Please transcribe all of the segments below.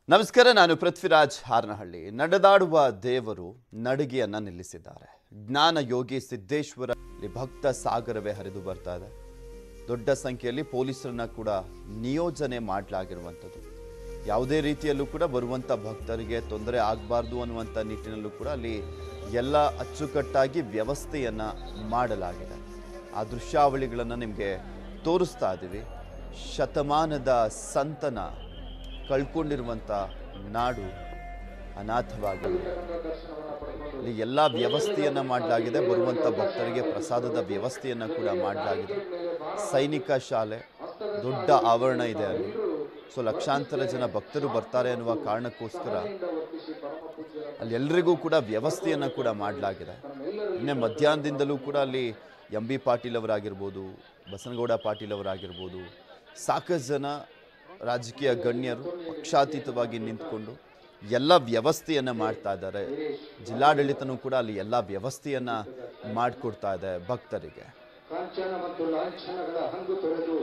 ನಮಸ್ಕಾರ ನಾನು ಪೃಥ್ವಿರಾಜ್ ಹಾರನಹಳ್ಳಿ ನಡೆದಾಡುವ ದೇವರು ನಡಿಗೆಯನ್ನ ನಿಲ್ಲಿಸಿದ್ದಾರೆ ಜ್ಞಾನ ಯೋಗಿ ಸಿದ್ದೇಶ್ವರ ಇಲ್ಲಿ ಭಕ್ತ ಸಾಗರವೇ ಹರಿದು ಬರ್ತಾ ಇದೆ ದೊಡ್ಡ ಸಂಖ್ಯೆಯಲ್ಲಿ ಪೊಲೀಸರನ್ನ ಕೂಡ ನಿಯೋಜನೆ ಮಾಡಲಾಗಿರುವಂಥದ್ದು ಯಾವುದೇ ರೀತಿಯಲ್ಲೂ ಕೂಡ ಬರುವಂಥ ಭಕ್ತರಿಗೆ ತೊಂದರೆ ಆಗಬಾರ್ದು ಅನ್ನುವಂಥ ನಿಟ್ಟಿನಲ್ಲೂ ಕೂಡ ಅಲ್ಲಿ ಎಲ್ಲ ಅಚ್ಚುಕಟ್ಟಾಗಿ ವ್ಯವಸ್ಥೆಯನ್ನ ಮಾಡಲಾಗಿದೆ ಆ ದೃಶ್ಯಾವಳಿಗಳನ್ನು ನಿಮಗೆ ತೋರಿಸ್ತಾ ಇದ್ದೀವಿ ಶತಮಾನದ ಸಂತನ ಕಳ್ಕೊಂಡಿರುವಂಥ ನಾಡು ಅನಾಥವಾಗಿ ಇಲ್ಲಿ ಎಲ್ಲ ವ್ಯವಸ್ಥೆಯನ್ನ ಮಾಡಲಾಗಿದೆ ಬರುವಂಥ ಭಕ್ತರಿಗೆ ಪ್ರಸಾದದ ವ್ಯವಸ್ಥೆಯನ್ನ ಕೂಡ ಮಾಡಲಾಗಿದೆ ಸೈನಿಕ ಶಾಲೆ ದೊಡ್ಡ ಆವರಣ ಇದೆ ಅಲ್ಲಿ ಸೊ ಲಕ್ಷಾಂತರ ಜನ ಭಕ್ತರು ಬರ್ತಾರೆ ಅನ್ನುವ ಕಾರಣಕ್ಕೋಸ್ಕರ ಅಲ್ಲಿ ಎಲ್ರಿಗೂ ಕೂಡ ವ್ಯವಸ್ಥೆಯನ್ನ ಕೂಡ ಮಾಡಲಾಗಿದೆ ನಿನ್ನೆ ಮಧ್ಯಾಹ್ನದಿಂದಲೂ ಕೂಡ ಅಲ್ಲಿ ಎಂ ಬಿ ಪಾಟೀಲ್ ಅವರಾಗಿರ್ಬೋದು ಬಸನಗೌಡ ಪಾಟೀಲ್ ಅವರಾಗಿರ್ಬೋದು ಸಾಕಷ್ಟು ಜನ ರಾಜಕೀಯ ಗಣ್ಯರು ಪಕ್ಷಾತೀತವಾಗಿ ನಿಂತ್ಕೊಂಡು ಎಲ್ಲ ವ್ಯವಸ್ಥೆಯನ್ನ ಮಾಡ್ತಾ ಇದ್ದಾರೆ ಜಿಲ್ಲಾಡಳಿತನೂ ಕೂಡ ಅಲ್ಲಿ ಎಲ್ಲ ವ್ಯವಸ್ಥೆಯನ್ನ ಮಾಡಿಕೊಡ್ತಾ ಇದೆ ಭಕ್ತರಿಗೆ ಕಾಂಚನ ಮತ್ತು ಲಾಂಛನಗಳ ಹಂಗು ತೊರೆದು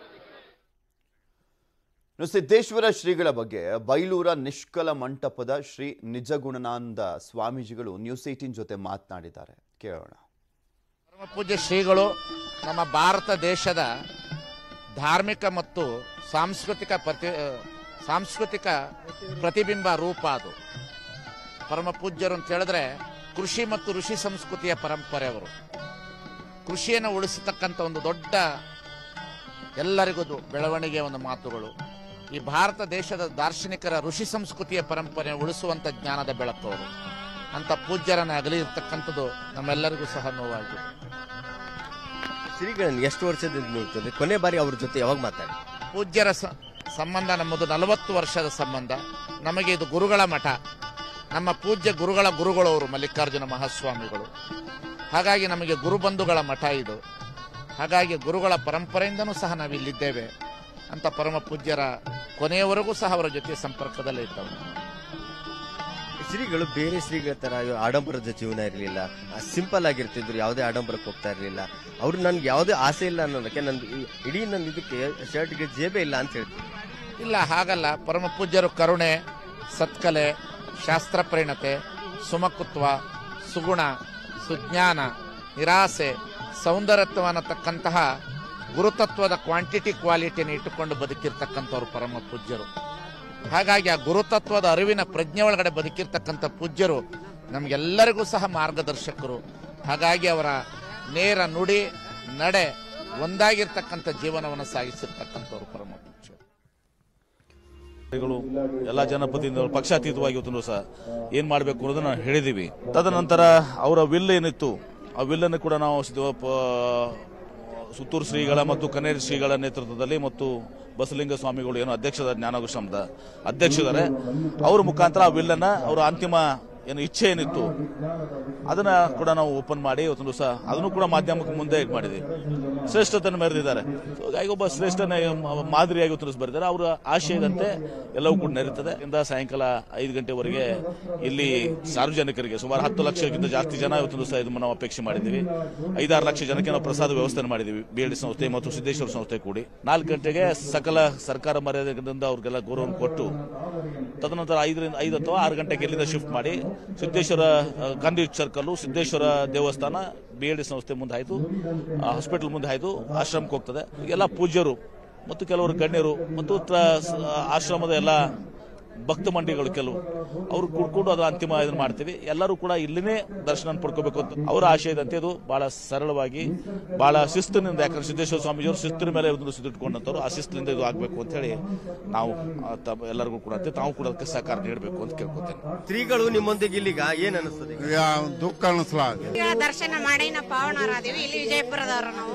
ಇನ್ನು ಸಿದ್ದೇಶ್ವರ ಶ್ರೀಗಳ ಬಗ್ಗೆ ಬೈಲೂರ ನಿಷ್ಕಲ ಮಂಟಪದ ಶ್ರೀ ನಿಜಗುಣಾನಂದ ಸ್ವಾಮೀಜಿಗಳು ನ್ಯೂಸ್ ಏಟೀನ್ ಜೊತೆ ಮಾತನಾಡಿದ್ದಾರೆ ಕೇಳೋಣ ಪರಮ ಪೂಜ್ಯ ಶ್ರೀಗಳು ನಮ್ಮ ಭಾರತ ದೇಶದ ಧಾರ್ಮಿಕ ಮತ್ತು ಸಾಂಸ್ಕೃತಿಕ ಪ್ರತಿ ಸಾಂಸ್ಕೃತಿಕ ಪ್ರತಿಬಿಂಬ ರೂಪ ಅದು ಪರಮ ಪೂಜ್ಯರು ಅಂತ ಹೇಳಿದ್ರೆ ಕೃಷಿ ಮತ್ತು ಋಷಿ ಸಂಸ್ಕೃತಿಯ ಪರಂಪರೆ ಅವರು ಕೃಷಿಯನ್ನು ಉಳಿಸತಕ್ಕಂಥ ಒಂದು ದೊಡ್ಡ ಎಲ್ಲರಿಗೂ ಅದು ಬೆಳವಣಿಗೆಯ ಒಂದು ಮಾತುಗಳು ಈ ಭಾರತ ದೇಶದ ದಾರ್ಶನಿಕರ ಋಷಿ ಸಂಸ್ಕೃತಿಯ ಪರಂಪರೆ ಉಳಿಸುವಂಥ ಜ್ಞಾನದ ಬೆಳಕು ಅವರು ಅಂತ ಪೂಜ್ಯರನ್ನ ಅಗಲಿ ಇರ್ತಕ್ಕಂಥದ್ದು ನಮ್ಮೆಲ್ಲರಿಗೂ ಸಹ ನೋವಾಗಿದೆ ಶ್ರೀಗಳನ್ನು ಎಷ್ಟು ವರ್ಷದಿಂದ ನೋಡ್ತದೆ ಕೊನೆ ಬಾರಿ ಅವ್ರ ಜೊತೆ ಯಾವಾಗ ಮಾತಾಡಿ ಪೂಜ್ಯರ ಸ- ಸಂಬಂಧ ನಮ್ಮದು ನಲವತ್ತು ವರ್ಷದ ಸಂಬಂಧ ನಮಗೆ ಇದು ಗುರುಗಳ ಮಠ ನಮ್ಮ ಪೂಜ್ಯ ಗುರುಗಳ ಗುರುಗಳು ಅವರು ಮಲ್ಲಿಕಾರ್ಜುನ ಮಹಾಸ್ವಾಮಿಗಳು ಹಾಗಾಗಿ ನಮಗೆ ಗುರುಬಂಧುಗಳ ಮಠ ಇದು ಹಾಗಾಗಿ ಗುರುಗಳ ಪರಂಪರೆಯಿಂದನೂ ಸಹ ನಾವಿಲ್ಲಿದ್ದೇವೆ ಅಂತ ಪರಮ ಪೂಜ್ಯರ ಕೊನೆಯವರೆಗೂ ಸಹ ಅವರ ಜೊತೆ ಸಂಪರ್ಕದಲ್ಲೇ ಇದ್ದವು ಶ್ರೀಗಳು ಬೇರೆ ಶ್ರೀಗಳ ತರ ಆಡಂಬರದ ಜೀವನ ಇರಲಿಲ್ಲ ಸಿಂಪಲ್ ಆಗಿರ್ತಿದ್ರು ಯಾವುದೇ ಆಡಂಬರಕ್ಕೆ ಹೋಗ್ತಾ ಇರಲಿಲ್ಲ ಅವ್ರು ನನ್ಗೆ ಯಾವುದೇ ಆಸೆ ಇಲ್ಲ ಅನ್ನೋದಕ್ಕೆ ನನ್ ಈ- ಇಡೀ ನನ್ನ ಇದಕ್ಕೆ ಶರ್ಟ್ಗೆ ಜೇಬೆ ಇಲ್ಲ ಅಂತ ಹೇಳ್ತೀನಿ ಇಲ್ಲ ಹಾಗಲ್ಲ ಪರಮ ಪೂಜ್ಯರು ಕರುಣೆ ಸತ್ಕಲೆ ಶಾಸ್ತ್ರ ಪರಿಣತೆ ಸುಮಕುತ್ವ ಸುಗುಣ ಸುಜ್ಞಾನ ನಿರಾಸೆ ಸೌಂದರ್ಯತ್ವ ಅನ್ನತಕ್ಕಂತಹ ಗುರುತತ್ವದ ಕ್ವಾಂಟಿಟಿ ಕ್ವಾಲಿಟಿಯನ್ನು ಇಟ್ಟುಕೊಂಡು ಬದುಕಿರ್ತಕ್ಕಂಥವ್ರು ಪರಮ ಪೂಜ್ಯರು ಹಾಗಾಗಿ ಆ ಗುರುತತ್ವದ ಅರಿವಿನ ಪ್ರಜ್ಞೆ ಒಳಗಡೆ ಬದುಕಿರ್ತಕ್ಕಂಥ ಪೂಜ್ಯರು ನಮಗೆಲ್ಲರಿಗೂ ಸಹ ಮಾರ್ಗದರ್ಶಕರು ಹಾಗಾಗಿ ಅವರ ನೇರ ನುಡಿ ನಡೆ ಒಂದಾಗಿರ್ತಕ್ಕಂಥ ಜೀವನವನ್ನು ಸಾಗಿಸಿರ್ತಕ್ಕಂಥವ್ರು ಪರಮ ಪೂಜ್ಯರು ಗಳು ಎಲ್ಲ ಜನಪ್ರತಿನಿಧಿಗಳು ಪಕ್ಷಾತೀತವಾಗಿ ಇವತ್ತು ಸಹ ಏನ್ ಮಾಡಬೇಕು ಅನ್ನೋದನ್ನ ಹೇಳಿದೀವಿ ತದನಂತರ ಅವರ ವಿಲ್ ಏನಿತ್ತು ಆ ವಿಲ್ಲನ್ನು ಕೂಡ ನಾವು ಸಿದ್ಧ- ಪ- ಸುತ್ತೂರು ಶ್ರೀಗಳ ಮತ್ತು ಕನೇರಿ ಶ್ರೀಗಳ ನೇತೃತ್ವದಲ್ಲಿ ಮತ್ತು ಬಸಲಿಂಗ ಸ್ವಾಮಿಗಳು ಏನು ಅಧ್ಯಕ್ಷದ ಜ್ಞಾನಗೋಷ್ಠಮದ ಅಧ್ಯಕ್ಷದರೆ ಅವ್ರ ಮುಖಾಂತರ ಆ ವಿಲ್ಲನ್ನ ಅವರ ಅಂತಿಮ ಏನು ಇಚ್ಛೆ ಏನಿತ್ತು ಅದನ್ನ ಕೂಡ ನಾವು ಓಪನ್ ಮಾಡಿ ಇವತ್ತೊಂದು ಸಹ ಅದನ್ನು ಕೂಡ ಮಾಧ್ಯಮಕ್ಕೆ ಮುಂದೆ ಇದ್ ಮಾಡಿದ್ವಿ ಶ್ರೇಷ್ಠತೆಯನ್ನು ಮೆರೆದಿದ್ದಾರೆ So, ಹಾಗಾಗಿ ಒಬ್ಬ ಶ್ರೇಷ್ಠನ ಮ- ಮಾದರಿಯಾಗಿ ಇವತ್ತು ಬರೆದಿದ್ದಾರೆ ಅವರ ಆಶಯದಂತೆ ಎಲ್ಲವೂ ಕೂಡ ನಡೀತದೆ ಇಂದ ಸಾಯಂಕಾಲ ಐದು ಗಂಟೆವರೆಗೆ ಇಲ್ಲಿ ಸಾರ್ವಜನಿಕರಿಗೆ ಸುಮಾರು ಹತ್ತು ಲಕ್ಷಕ್ಕಿಂತ ಜಾಸ್ತಿ ಜನ ಇವತ್ತು ಸಹ ಇದು ನಾವು ಅಪೇಕ್ಷೆ ಮಾಡಿದ್ದೀವಿ ಐದಾರು ಲಕ್ಷ ಜನಕ್ಕೆ ನಾವು ಪ್ರಸಾದ ವ್ಯವಸ್ಥೆ ಮಾಡಿದ್ದೀವಿ ಬಿ ಎಲ್ ಡಿ ಸಂಸ್ಥೆ ಮತ್ತು ಸಿದ್ದೇಶ್ವರ ಸಂಸ್ಥೆ ಕೂಡಿ ನಾಲ್ಕು ಗಂಟೆಗೆ ಸಕಲ ಸರ್ಕಾರ ಮರ್ಯಾದೆಯಿಂದ ಅವ್ರಿಗೆಲ್ಲ ಗೌರವ ಕೊಟ್ಟು ತದನಂತರ ಐದರಿಂದ ಐದು ಅಥವಾ ಆರು ಗಂಟೆಗೆ ಇಲ್ಲಿಂದ ಶಿಫ್ಟ್ ಮಾಡಿ ಸಿದ್ದೇಶ್ವರ ಆ, ಗಾಂಧಿ ಸರ್ಕಲ್ ಸಿದ್ದೇಶ್ವರ ದೇವಸ್ಥಾನ ಬಿ ಎಲ್ ಡಿ ಸಂಸ್ಥೆ ಮುಂದೆ ಆಯ್ತು ಹಾಸ್ಪಿಟಲ್ ಮುಂದೆ ಆಯ್ತು ಆಶ್ರಮಕ್ಕೆ ಹೋಗ್ತದೆ ಎಲ್ಲ ಪೂಜ್ಯರು ಮತ್ತು ಕೆಲವರು ಗಣ್ಯರು ಮತ್ತು ತ್ರ- ಸ- ಆಶ್ರಮದ ಎಲ್ಲ ಭಕ್ತ ಮಂಡಿಗಳು ಕೆಲವು ಅವ್ರು ಕೂಡ್ಕೊಂಡು ಅದರ ಅಂತಿಮ ಇದನ್ನ ಮಾಡ್ತೀವಿ ಎಲ್ಲರೂ ಕೂಡ ಇಲ್ಲಿನೇ ದರ್ಶನ ಪಡ್ಕೋಬೇಕು ಅಂತ ಅವರ ಆಶಯದಂತೆ ಇದು ಬಹಳ ಸರಳವಾಗಿ ಬಹಳ ಶಿಸ್ತಿನಿಂದ ಯಾಕಂದ್ರೆ ಸಿದ್ದೇಶ್ವರ ಸ್ವಾಮೀಜಿಯವರು ಶಿಸ್ತಿನ ಮೇಲೆ ಒಂದು ಸಿದ್ದಿಟ್ಕೊಂಡಂತವ್ರು ಆ ಶಿಸ್ತಿನಿಂದ ಇದು ಆಗಬೇಕು ಅಂತ ಹೇಳಿ ನಾವು ಆ, ತಮ್ಮ ಎಲ್ಲರಿಗೂ ಕೂಡ ಅಂತೆ ತಾವು ಕೂಡ ಅದಕ್ಕೆ ಸಹಕಾರ ನೀಡಬೇಕು ಅಂತ ಕೇಳ್ಕೊತೇನೆ ಶ್ರೀಗಳು ನಿಮ್ಮೊಂದಿಗೆ ಇಲ್ಲಿಗ ಏನ್ ಅನಿಸ್ತದೆ ಯಾ ದುಃಖ ಅನ್ನಿಸ್ಲಾಗ ಈಗ ದರ್ಶನ ಮಾಡಿ ನಾವು ಪಾವನರಾದೀವಿ ಇಲ್ಲಿ ವಿಜಯಪುರದವರು ನಾವು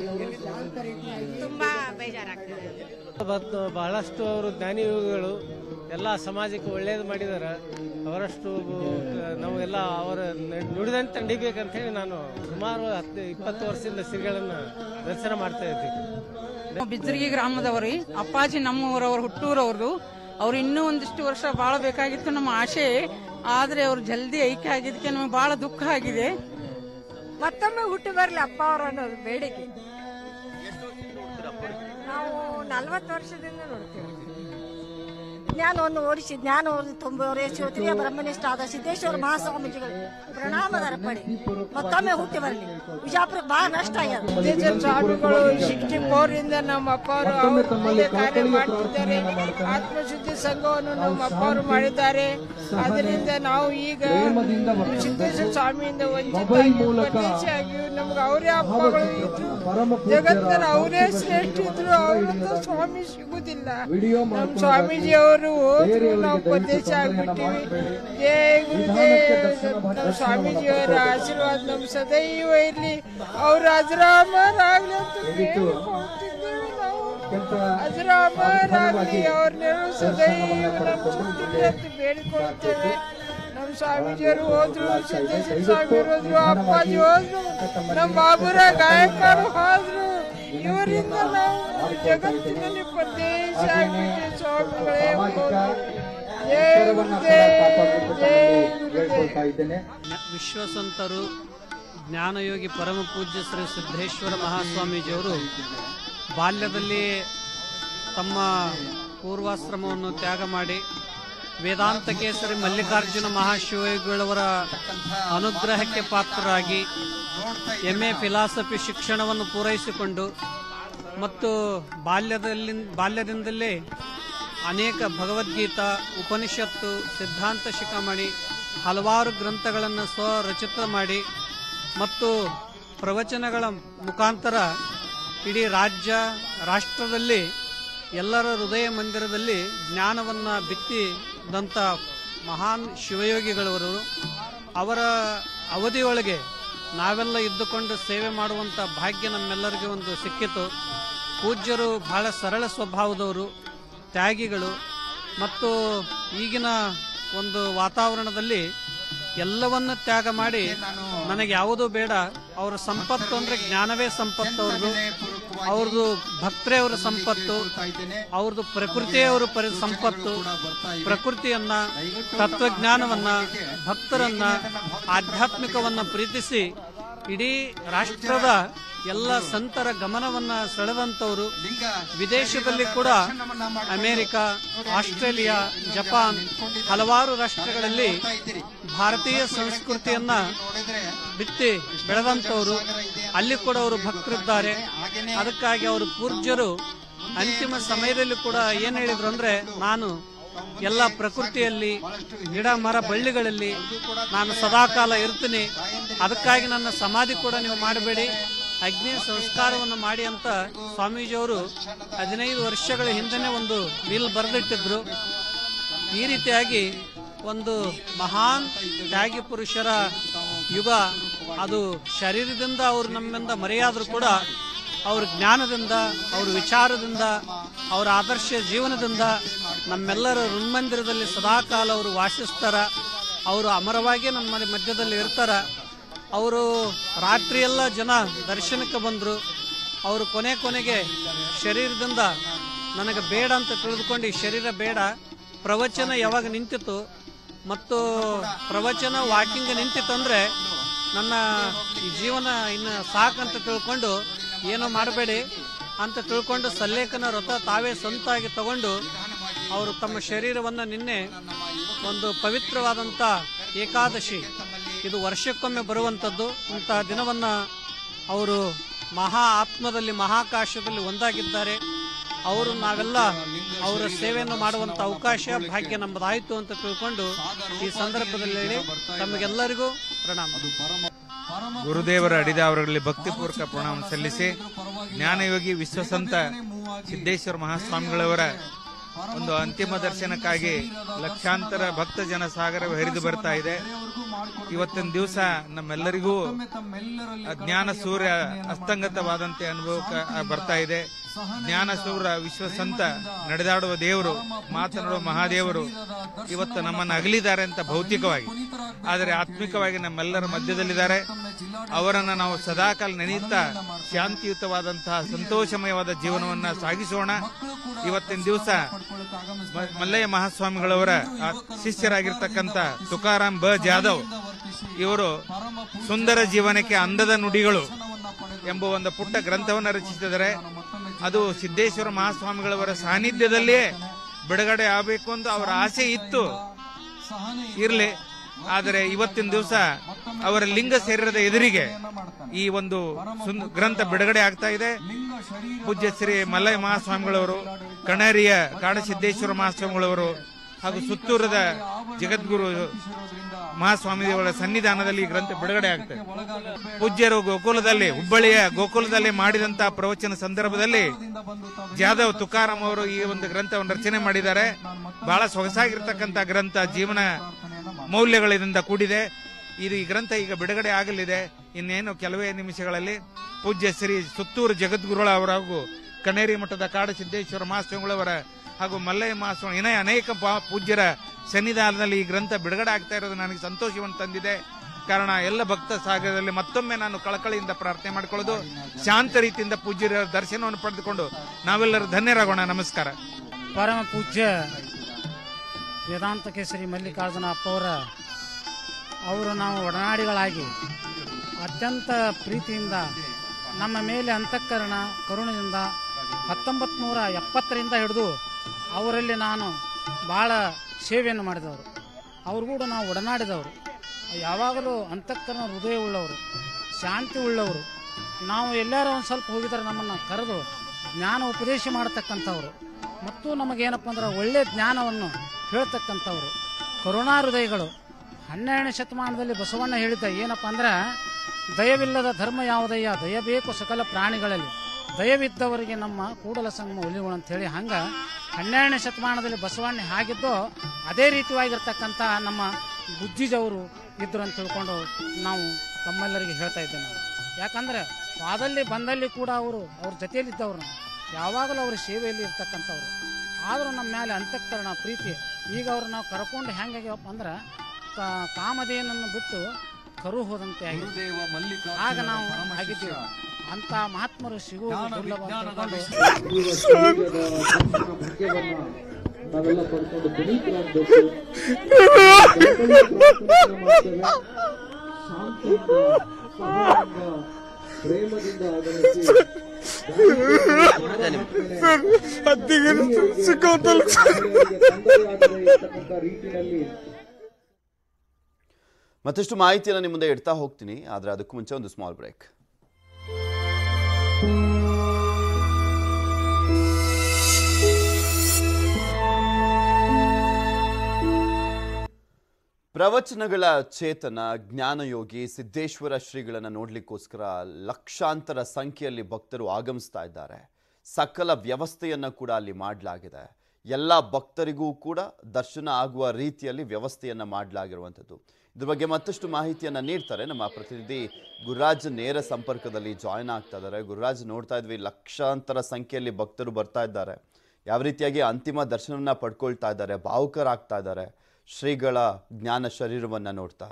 ತುಂಬಾ ಬೇಜಾರಾಗ್ತದೆ ಮತ್ತು ಬಹಳಷ್ಟು ಅವರು ಜ್ಞಾನಿಯೋಗಿಗಳು ಎಲ್ಲ ಸಮಾಜಕ್ಕೆ ಒಳ್ಳೇದು ಮಾಡಿದ್ದಾರೆ ಅವರಷ್ಟು ನಾವೆಲ್ಲ ಅವರ ನುಡಿದಂತೆ ನಡಿಬೇಕಂತ ಹೇಳಿ ನಾನು ಸುಮಾರು ಹತ್ತು ಇಪ್ಪತ್ತು ವರ್ಷದಿಂದ ಶ್ರೀಗಳನ್ನು ದರ್ಶನ ಮಾಡ್ತಾ ಇದ್ದೀವಿ ಬಿಜ್ರಿಗೆ ಗ್ರಾಮದವರು ಅಪ್ಪಾಜಿ ನಮ್ಮೂರವ್ರು ಹುಟ್ಟೂರವ್ರದ್ದು ಅವ್ರು ಇನ್ನೂ ಒಂದಿಷ್ಟು ವರ್ಷ ಬಾಳಬೇಕಾಗಿತ್ತು ನಮ್ಮ ಆಶೆ ಆದ್ರೆ ಅವ್ರು ಜಲ್ದಿ ಐಕ್ಯ ಆಗಿದ್ದಕ್ಕೆ ನಮಗೆ ಬಹಳ ದುಃಖ ಆಗಿದೆ ಮತ್ತೊಮ್ಮೆ ಹುಟ್ಟು ಬರ್ಲಿ ಅಪ್ಪ ಅವರು ಅನ್ನೋದು ಬೇಡಿಕೆ ನಾವು ನಲ್ವತ್ತು ವರ್ಷದಿಂದ ನೋಡ್ತೀವಿ ಅಜ್ಞಾನವನ್ನು ಓಡಿಸಿ ಜ್ಞಾನವನ್ನು ತುಂಬುವವರೇ ಶ್ರೋತ್ರಿಯ ಬ್ರಹ್ಮನಿಷ್ಠ ಆದ ಸಿದ್ದೇಶ್ವರ ಮಹಾಸ್ವಾಮೀಜಿಗಳು ಪ್ರಣಾಮದ ಅರ್ಪಣೆ ಮತ್ತೊಮ್ಮೆ ಹುಟ್ಟಿ ಬರಲಿ ವಿಜಾಪುರ ಬಹಳ ನಷ್ಟ ಆಗ್ಯದ ಸ್ವಾಮಿಗಳು ಸಿಕ್ಸ್ಟಿ ಫೋರ್ ಇಂದ ನಮ್ಮ ಅಪ್ಪ ಅವರು ಒಳ್ಳೆ ಕಾರ್ಯ ಮಾಡ್ತಿದ್ದಾರೆ ಆತ್ಮಶುದ್ಧಿ ಸಂಘವನ್ನು ನಮ್ಮ ಅಪ್ಪ ಅವರು ಮಾಡಿದ್ದಾರೆ ಅದರಿಂದ ನಾವು ಈಗ ಸಿದ್ದೇಶ್ವರ ಸ್ವಾಮಿಯಿಂದ ವಂಚಿತ ಆಗಿ ನಮ್ಗೆ ಅವರೇ ಹಬ್ಬಗಳು ಇದ್ರು ಜಗತ್ತಿನ ಅವರೇ ಶ್ರೇಷ್ಠ ಇದ್ರು ಅವರಂತ ಸ್ವಾಮಿ ಸಿಗುದಿಲ್ಲ ನಮ್ಮ ಸ್ವಾಮೀಜಿ ಅವರು ಹೋದ್ರು ನಾವು ಉಪದೇಶ ಆಗ್ಬಿಟ್ಟಿವಿ ಜಯ ಗುರುದೇವ್ ನಮ್ಮ ಸ್ವಾಮೀಜಿಯವರ ಆಶೀರ್ವಾದ ನಮ್ಮ ಸದೈವ ಇರ್ಲಿ ಅವ್ರ ಅಜರಾಮರಾಗ್ಲಿ ಅಂತ ಬೇಡಿಕೊಳ್ತಿದ್ದೇವೆ ನಾವು ಅಜರಾಮರಾಗ್ಲಿ ಅವ್ರ ನೆರಳು ಸದೈವ ನಮ್ಮ ಜೊತೆಗೆ ಅಂತ ಬೇಡಿಕೊಳ್ತೇವೆ ನಮ್ಮ ಸ್ವಾಮೀಜಿಯವರು ಹೋದ್ರು ಸಿದ್ದೇಶ್ವರ ಸ್ವಾಮಿ ಹೋದ್ರು ಅಪ್ಪಾಜಿ ಹೋದ್ರು ನಮ್ಮ ಬಾಬುರ ಗಾಯಕರು ಹೋದ್ರು ಇವರಿಂದ ನಾವು ಜಗತ್ತಿನಲ್ಲಿ ಪ್ರದೇಶ ಆಗ್ಬಿಟ್ಟೆ ಸ್ವಾಮಿಗಳೇ ಹೋದ್ರು. ಜಯ ಗುರುದೇವ್ ಜಯ ಗುರುದೇವ್ ವಿಶ್ವಸಂತರು ಜ್ಞಾನಯೋಗಿ ಪರಮ ಪೂಜ್ಯ ಶ್ರೀ ಸಿದ್ದೇಶ್ವರ ಮಹಾಸ್ವಾಮೀಜಿಯವರು ಬಾಲ್ಯದಲ್ಲಿ ತಮ್ಮ ಪೂರ್ವಾಶ್ರಮವನ್ನು ತ್ಯಾಗ ಮಾಡಿ ವೇದಾಂತ ಕೇಸರಿ ಮಲ್ಲಿಕಾರ್ಜುನ ಮಹಾಶಿವಗಳವರ ಅನುಗ್ರಹಕ್ಕೆ ಪಾತ್ರರಾಗಿ ಎಂ ಎ ಫಿಲಾಸಫಿ ಶಿಕ್ಷಣವನ್ನು ಪೂರೈಸಿಕೊಂಡು ಮತ್ತು ಬಾಲ್ಯದಲ್ಲಿ ಬಾಲ್ಯದಿಂದಲೇ ಅನೇಕ ಭಗವದ್ಗೀತಾ ಉಪನಿಷತ್ತು ಸಿದ್ಧಾಂತ ಶಿಖಾಮಣಿ ಹಲವಾರು ಗ್ರಂಥಗಳನ್ನು ಸ್ವರಚಿತ ಮಾಡಿ ಮತ್ತು ಪ್ರವಚನಗಳ ಮುಖಾಂತರ ಇಡೀ ರಾಜ್ಯ ರಾಷ್ಟ್ರದಲ್ಲಿ ಎಲ್ಲರ ಹೃದಯ ಮಂದಿರದಲ್ಲಿ ಜ್ಞಾನವನ್ನು ಬಿತ್ತಿದಂಥ ಮಹಾನ್ ಶಿವಯೋಗಿಗಳವರು ಅವರ ಅವಧಿಯೊಳಗೆ ನಾವೆಲ್ಲ ಇದ್ದುಕೊಂಡು ಸೇವೆ ಮಾಡುವಂಥ ಭಾಗ್ಯ ನಮ್ಮೆಲ್ಲರಿಗೆ ಒಂದು ಸಿಕ್ಕಿತು ಪೂಜ್ಯರು ಬಹಳ ಸರಳ ಸ್ವಭಾವದವರು ತ್ಯಾಗಿಗಳು ಮತ್ತು ಈಗಿನ ಒಂದು ವಾತಾವರಣದಲ್ಲಿ ಎಲ್ಲವನ್ನ ತ್ಯಾಗ ಮಾಡಿ ನನಗೆ ಯಾವುದೂ ಬೇಡ ಅವರ ಸಂಪತ್ತು ಅಂದ್ರೆ ಜ್ಞಾನವೇ ಸಂಪತ್ತು ಅವ್ರದ್ದು ಅವ್ರದ್ದು ಭಕ್ತರೇ ಅವರ ಸಂಪತ್ತು ಅವ್ರದ್ದು ಪ್ರಕೃತಿಯೇ ಅವರ ಪರಿ ಸಂಪತ್ತು ಪ್ರಕೃತಿಯನ್ನ ತತ್ವಜ್ಞಾನವನ್ನ ಭಕ್ತರನ್ನ ಆಧ್ಯಾತ್ಮಿಕವನ್ನ ಪ್ರೀತಿಸಿ ಇಡೀ ರಾಷ್ಟ್ರದ ಎಲ್ಲ ಸಂತರ ಗಮನವನ್ನ ಸೆಳೆದಂತವರು ವಿದೇಶದಲ್ಲಿ ಕೂಡ ಅಮೆರಿಕ ಆಸ್ಟ್ರೇಲಿಯಾ ಜಪಾನ್ ಹಲವಾರು ರಾಷ್ಟ್ರಗಳಲ್ಲಿ ಭಾರತೀಯ ಸಂಸ್ಕೃತಿಯನ್ನ ಬಿತ್ತಿ ಬೆಳೆದಂತವರು ಅಲ್ಲಿ ಕೂಡ ಅವರು ಭಕ್ತರಿದ್ದಾರೆ ಅದಕ್ಕಾಗಿ ಅವರು ಪೂಜ್ಯರು ಅಂತಿಮ ಸಮಯದಲ್ಲಿ ಕೂಡ ಏನ್ ಹೇಳಿದ್ರು ಅಂದ್ರೆ ನಾನು ಎಲ್ಲ ಪ್ರಕೃತಿಯಲ್ಲಿ ಗಿಡ ಮರ ಬಳ್ಳಿಗಳಲ್ಲಿ ನಾನು ಸದಾಕಾಲ ಇರ್ತೀನಿ ಅದಕ್ಕಾಗಿ ನನ್ನ ಸಮಾಧಿ ಕೂಡ ನೀವು ಮಾಡಬೇಡಿ ಅಗ್ನಿ ಸಂಸ್ಕಾರವನ್ನು ಮಾಡಿ ಅಂತ ಸ್ವಾಮೀಜಿಯವರು ಹದಿನೈದು ವರ್ಷಗಳ ಹಿಂದೆನೆ ಒಂದು ಬಿಲ್ ಬರೆದಿಟ್ಟಿದ್ರು ಈ ರೀತಿಯಾಗಿ ಒಂದು ಮಹಾನ್ ತ್ಯಾಗಿ ಪುರುಷರ ಯುಗ ಅದು ಶರೀರದಿಂದ ಅವರು ನಮ್ಮಿಂದ ಮರೆಯಾದರೂ ಕೂಡ ಅವ್ರ ಜ್ಞಾನದಿಂದ ಅವ್ರ ವಿಚಾರದಿಂದ ಅವರ ಆದರ್ಶ ಜೀವನದಿಂದ ನಮ್ಮೆಲ್ಲರ ಋನ್ಮಂದಿರದಲ್ಲಿ ಸದಾಕಾಲ ಅವರು ವಾಸಿಸ್ತಾರ ಅವರು ಅಮರವಾಗಿ ನಮ್ಮ ಮಧ್ಯದಲ್ಲಿ ಇರ್ತಾರ ಅವರು ರಾತ್ರಿಯೆಲ್ಲ ಜನ ದರ್ಶನಕ್ಕೆ ಬಂದರು ಅವರು ಕೊನೆ ಕೊನೆಗೆ ಶರೀರದಿಂದ ನನಗೆ ಬೇಡ ಅಂತ ತಿಳಿದುಕೊಂಡು ಈ ಶರೀರ ಬೇಡ ಪ್ರವಚನ ಯಾವಾಗ ನಿಂತಿತು ಮತ್ತು ಪ್ರವಚನ ವಾಕಿಂಗ್ ನಿಂತಿತ್ತಂದ್ರೆ ನನ್ನ ಈ ಜೀವನ ಇನ್ನು ಸಾಕಂತ ತಿಳ್ಕೊಂಡು ಏನೋ ಮಾಡಬೇಡಿ ಅಂತ ತಿಳ್ಕೊಂಡು ಸಲ್ಲೇಖನ ವ್ರತ ತಾವೇ ಸ್ವಂತಾಗಿ ತಗೊಂಡು ಅವರು ತಮ್ಮ ಶರೀರವನ್ನು ನಿನ್ನೆ ಒಂದು ಪವಿತ್ರವಾದಂಥ ಏಕಾದಶಿ ಇದು ವರ್ಷಕ್ಕೊಮ್ಮೆ ಬರುವಂಥದ್ದು ಇಂಥ ದಿನವನ್ನ ಅವರು ಮಹಾ ಆತ್ಮದಲ್ಲಿ ಮಹಾಕಾಶದಲ್ಲಿ ಒಂದಾಗಿದ್ದಾರೆ ಅವರು ನಾವೆಲ್ಲ ಅವರ ಸೇವೆಯನ್ನು ಮಾಡುವಂತ ಅವಕಾಶ ಭಾಗ್ಯ ನಮ್ಮದಾಯಿತು ಅಂತ ತಿಳ್ಕೊಂಡು ಈ ಸಂದರ್ಭದಲ್ಲಿ ಹೇಳಿ ತಮಗೆಲ್ಲರಿಗೂ ಪ್ರಣಾಮ ಗುರುದೇವರ ಅಡಿದಾವರಗಳಲ್ಲಿ ಭಕ್ತಿಪೂರ್ವಕ ಪ್ರಣಾಮ ಸಲ್ಲಿಸಿ ಜ್ಞಾನಯೋಗಿ ವಿಶ್ವಸಂತ ಸಿದ್ದೇಶ್ವರ ಮಹಾಸ್ವಾಮಿಗಳವರ ಒಂದು ಅಂತಿಮ ದರ್ಶನಕ್ಕಾಗಿ ಲಕ್ಷಾಂತರ ಭಕ್ತ ಜನ ಸಾಗರ ಹರಿದು ಬರ್ತಾ ಇದೆ ಇವತ್ತಿನ ದಿವಸ ನಮ್ಮೆಲ್ಲರಿಗೂ ಜ್ಞಾನ ಸೂರ್ಯ ಅಸ್ತಂಗತವಾದಂತೆ ಅನುಭವಕ್ಕೆ ಬರ್ತಾ ಇದೆ ಜ್ಞಾನ ಸೂರ್ಯ ವಿಶ್ವಸಂತ ನಡೆದಾಡುವ ದೇವರು ಮಾತನಾಡುವ ಮಹಾದೇವರು ಇವತ್ತು ನಮ್ಮನ್ನು ಅಗಲಿದ್ದಾರೆ ಅಂತ ಭೌತಿಕವಾಗಿ ಆದರೆ ಆತ್ಮಿಕವಾಗಿ ನಮ್ಮೆಲ್ಲರ ಮಧ್ಯದಲ್ಲಿದ್ದಾರೆ ಅವರನ್ನ ನಾವು ಸದಾಕಾಲ ನೆನೆಯುತ್ತಾ ಶಾಂತಿಯುತವಾದಂತಹ ಸಂತೋಷಮಯವಾದ ಜೀವನವನ್ನ ಸಾಗಿಸೋಣ ಇವತ್ತಿನ ದಿವಸ ಮ- ಮಲ್ಲಯ್ಯ ಮಹಾಸ್ವಾಮಿಗಳವರ ಆ ಶಿಷ್ಯರಾಗಿರ್ತಕ್ಕಂಥ ತುಕಾರಾಮ್ ಬ ಜಾಧವ್ ಇವರು ಸುಂದರ ಜೀವನಕ್ಕೆ ಅಂದದ ನುಡಿಗಳು ಎಂಬ ಒಂದು ಪುಟ್ಟ ಗ್ರಂಥವನ್ನು ರಚಿಸಿದ್ದಾರೆ ಅದು ಸಿದ್ದೇಶ್ವರ ಮಹಾಸ್ವಾಮಿಗಳವರ ಸಾನ್ನಿಧ್ಯದಲ್ಲಿಯೇ ಬಿಡುಗಡೆ ಆಗಬೇಕು ಅಂತ ಅವರ ಆಸೆ ಇತ್ತು ಇರಲಿ ಆದರೆ ಇವತ್ತಿನ ದಿವಸ ಅವರ ಲಿಂಗ ಶರೀರದ ಎದುರಿಗೆ ಈ ಒಂದು ಸುಂದ ಗ್ರಂಥ ಬಿಡುಗಡೆ ಆಗ್ತಾ ಇದೆ ಪೂಜ್ಯ ಶ್ರೀ ಮಲ್ಲಯ್ಯ ಮಹಾಸ್ವಾಮಿಗಳವರು ಕಣರಿಯ ಕಾಡಸಿದ್ದೇಶ್ವರ ಮಹಾಸ್ವಾಮಿಗಳವರು ಹಾಗೂ ಸುತ್ತೂರದ ಜಗದ್ಗುರು ಮಹಾಸ್ವಾಮಿಯವರ ಸನ್ನಿಧಾನದಲ್ಲಿ ಈ ಗ್ರಂಥ ಬಿಡುಗಡೆ ಆಗ್ತದೆ ಪೂಜ್ಯರು ಗೋಕುಲದಲ್ಲಿ ಹುಬ್ಬಳ್ಳಿಯ ಗೋಕುಲದಲ್ಲಿ ಮಾಡಿದಂತಹ ಪ್ರವಚನ ಸಂದರ್ಭದಲ್ಲಿ ಜಾಧವ್ ತುಕಾರಾಮ್ ಅವರು ಈ ಒಂದು ಗ್ರಂಥವನ್ನು ರಚನೆ ಮಾಡಿದ್ದಾರೆ ಬಹಳ ಸೊಗಸಾಗಿರ್ತಕ್ಕಂಥ ಗ್ರಂಥ ಜೀವನ ಮೌಲ್ಯಗಳಿಂದ ಕೂಡಿದೆ ಇದು ಈ ಗ್ರಂಥ ಈಗ ಬಿಡುಗಡೆ ಆಗಲಿದೆ ಇನ್ನೇನು ಕೆಲವೇ ನಿಮಿಷಗಳಲ್ಲಿ ಪೂಜ್ಯ ಶ್ರೀ ಸುತ್ತೂರು ಜಗದ್ಗುರುಳ ಅವರ ಹಾಗೂ ಕನೇರಿ ಮಠದ ಕಾಡ ಸಿದ್ದೇಶ್ವರ ಮಹಾಸ್ವಾಮಿಗಳವರ ಹಾಗೂ ಮಲ್ಲಯ್ಯ ಮಹಾಸ್ವಾಮಿ ಇನ್ನ ಅನೇಕ ಪಾ- ಪೂಜ್ಯರ ಸನ್ನಿಧಾನದಲ್ಲಿ ಈ ಗ್ರಂಥ ಬಿಡುಗಡೆ ಆಗ್ತಾ ಇರೋದು ನನಗೆ ಸಂತೋಷವನ್ನು ತಂದಿದೆ ಕಾರಣ ಎಲ್ಲ ಭಕ್ತ ಸಾಗರದಲ್ಲಿ ಮತ್ತೊಮ್ಮೆ ನಾನು ಕಳಕಳಿಯಿಂದ ಪ್ರಾರ್ಥನೆ ಮಾಡಿಕೊಳ್ಳೋದು ಶಾಂತ ರೀತಿಯಿಂದ ಪೂಜ್ಯರ ದರ್ಶನವನ್ನು ಪಡೆದುಕೊಂಡು ನಾವೆಲ್ಲರೂ ಧನ್ಯರಾಗೋಣ ನಮಸ್ಕಾರ ಪರಮ ಪೂಜ್ಯ ವೇದಾಂತ ಕೇಸರಿ ಮಲ್ಲಿಕಾರ್ಜುನ ಅಪ್ಪವರ ಅವರು ನಾವು ಒಡನಾಡಿಗಳಾಗಿ ಅತ್ಯಂತ ಪ್ರೀತಿಯಿಂದ ನಮ್ಮ ಮೇಲೆ ಅಂತಃಕರಣ ಕರುಣದಿಂದ ಹತ್ತೊಂಬತ್ತು ನೂರ ಎಪ್ಪತ್ತರಿಂದ ಹಿಡಿದು ಅವರಲ್ಲಿ ನಾನು ಭಾಳ ಸೇವೆಯನ್ನು ಮಾಡಿದವರು ಅವ್ರು ಕೂಡ ನಾವು ಒಡನಾಡಿದವರು ಯಾವಾಗಲೂ ಅಂತಃಕರಣ ಹೃದಯ ಉಳ್ಳವರು ಶಾಂತಿ ಉಳ್ಳವರು ನಾವು ಎಲ್ಲಾರು ಒಂದು ಸ್ವಲ್ಪ ಹೋಗಿದ್ರೆ ನಮ್ಮನ್ನು ಕರೆದು ಜ್ಞಾನ ಉಪದೇಶ ಮಾಡತಕ್ಕಂಥವ್ರು ಮತ್ತು ನಮಗೇನಪ್ಪ ಅಂದ್ರೆ ಒಳ್ಳೆಯ ಜ್ಞಾನವನ್ನು ಹೇಳ್ತಕ್ಕಂಥವ್ರು ಕರುಣಾ ಹೃದಯಗಳು ಹನ್ನೆರಡನೇ ಶತಮಾನದಲ್ಲಿ ಬಸವಣ್ಣ ಹೇಳಿದ್ದ ಏನಪ್ಪ ಅಂದ್ರೆ ದಯವಿಲ್ಲದ ಧರ್ಮ ಯಾವುದಯ್ಯ ದಯ ಬೇಕು ಸಕಲ ಪ್ರಾಣಿಗಳಲ್ಲಿ ದಯವಿದ್ದವರಿಗೆ ನಮ್ಮ ಕೂಡಲ ಸಂಗಮ ಒಲಿಗಳು ಅಂತೇಳಿ ಹಂಗೆ ಹನ್ನೆರಡನೇ ಶತಮಾನದಲ್ಲಿ ಬಸವಣ್ಣ ಹಾಗಿದ್ದೋ ಅದೇ ರೀತಿಯಾಗಿರ್ತಕ್ಕಂಥ ನಮ್ಮ ಬುದ್ಧಿಜವರು ಇದ್ರು ಅಂತ ತಿಳ್ಕೊಂಡು ನಾವು ತಮ್ಮೆಲ್ಲರಿಗೆ ಹೇಳ್ತಾ ಇದ್ದೇವೆ ನಾವು ಯಾಕಂದ್ರೆ ವಾದಲ್ಲಿ ಬಂದಲ್ಲಿ ಕೂಡ ಅವರು ಅವ್ರ ಜೊತೆಯಲ್ಲಿದ್ದವ್ರು ನಾವು ಯಾವಾಗಲೂ ಅವರ ಸೇವೆಯಲ್ಲಿ ಇರ್ತಕ್ಕಂಥವ್ರು ಆದರೂ ನಮ್ಮ ಮೇಲೆ ಅಂತಃಕರಣ ಪ್ರೀತಿ ಈಗ ಅವ್ರು ನಾವು ಕರ್ಕೊಂಡು ಹೆಂಗಾಗ್ಯವಪ್ಪ ಅಂದ್ರೆ ಕಾ- ಕಾಮಧೇನನ್ನು ಬಿಟ್ಟು ಕರು ಹೋದಂತೆ ಆಗಿದೆ ಆಗ ನಾವು ಆಗಿದ್ದೀವಿ ಅಂತ ಮಹಾತ್ಮರು ಸಿಗುವುದು ದುರ್ಲಭ ಅಂತ ತಿಳ್ಕೊಂಡು ನಾವೆಲ್ಲ ಪಡ್ಕೊಂಡು ಪುನೀತರಾಗಬೇಕು ಶಾಂತಿಯಿಂದ ಸಹನೆಯಿಂದ, ಪ್ರೇಮದಿಂದ ಆಗಮಿಸಿ ಇರ್ತಕ್ಕಂಥ ರೀತಿಯಲ್ಲಿ ಮತ್ತಷ್ಟು ಮಾಹಿತಿಯನ್ನು ನಿಮ್ಮ ಮುಂದೆ ಇಡ್ತಾ ಹೋಗ್ತೀನಿ ಆದರೆ ಅದಕ್ಕೂ ಮುಂಚೆ ಒಂದು ಸ್ಮಾಲ್ ಬ್ರೇಕ್ ಪ್ರವಚನಗಳ ಚೇತನ ಜ್ಞಾನಯೋಗಿ ಸಿದ್ದೇಶ್ವರ ಶ್ರೀಗಳನ್ನು ನೋಡ್ಲಿಕ್ಕೋಸ್ಕರ ಲಕ್ಷಾಂತರ ಸಂಖ್ಯೆಯಲ್ಲಿ ಭಕ್ತರು ಆಗಮಿಸ್ತಾ ಇದ್ದಾರೆ ಸಕಲ ವ್ಯವಸ್ಥೆಯನ್ನು ಕೂಡ ಅಲ್ಲಿ ಮಾಡಲಾಗಿದೆ ಎಲ್ಲ ಭಕ್ತರಿಗೂ ಕೂಡ ದರ್ಶನ ಆಗುವ ರೀತಿಯಲ್ಲಿ ವ್ಯವಸ್ಥೆಯನ್ನು ಮಾಡಲಾಗಿರುವಂಥದ್ದು ಇದ್ರ ಬಗ್ಗೆ ಮತ್ತಷ್ಟು ಮಾಹಿತಿಯನ್ನು ನೀಡ್ತಾರೆ ನಮ್ಮ ಪ್ರತಿನಿಧಿ ಗುರುರಾಜ್ ನೇರ ಸಂಪರ್ಕದಲ್ಲಿ ಜಾಯ್ನ್ ಆಗ್ತಾ ಇದ್ದಾರೆ ಗುರುರಾಜ್ ನೋಡ್ತಾ ಇದ್ವಿ ಲಕ್ಷಾಂತರ ಸಂಖ್ಯೆಯಲ್ಲಿ ಭಕ್ತರು ಬರ್ತಾ ಇದ್ದಾರೆ ಯಾವ ರೀತಿಯಾಗಿ ಅಂತಿಮ ದರ್ಶನವನ್ನ ಪಡ್ಕೊಳ್ತಾ ಇದ್ದಾರೆ ಭಾವುಕರಾಗ್ತಾ ಇದ್ದಾರೆ ಶ್ರೀಗಳ ಜ್ಞಾನ ಶರೀರವನ್ನ ನೋಡ್ತಾ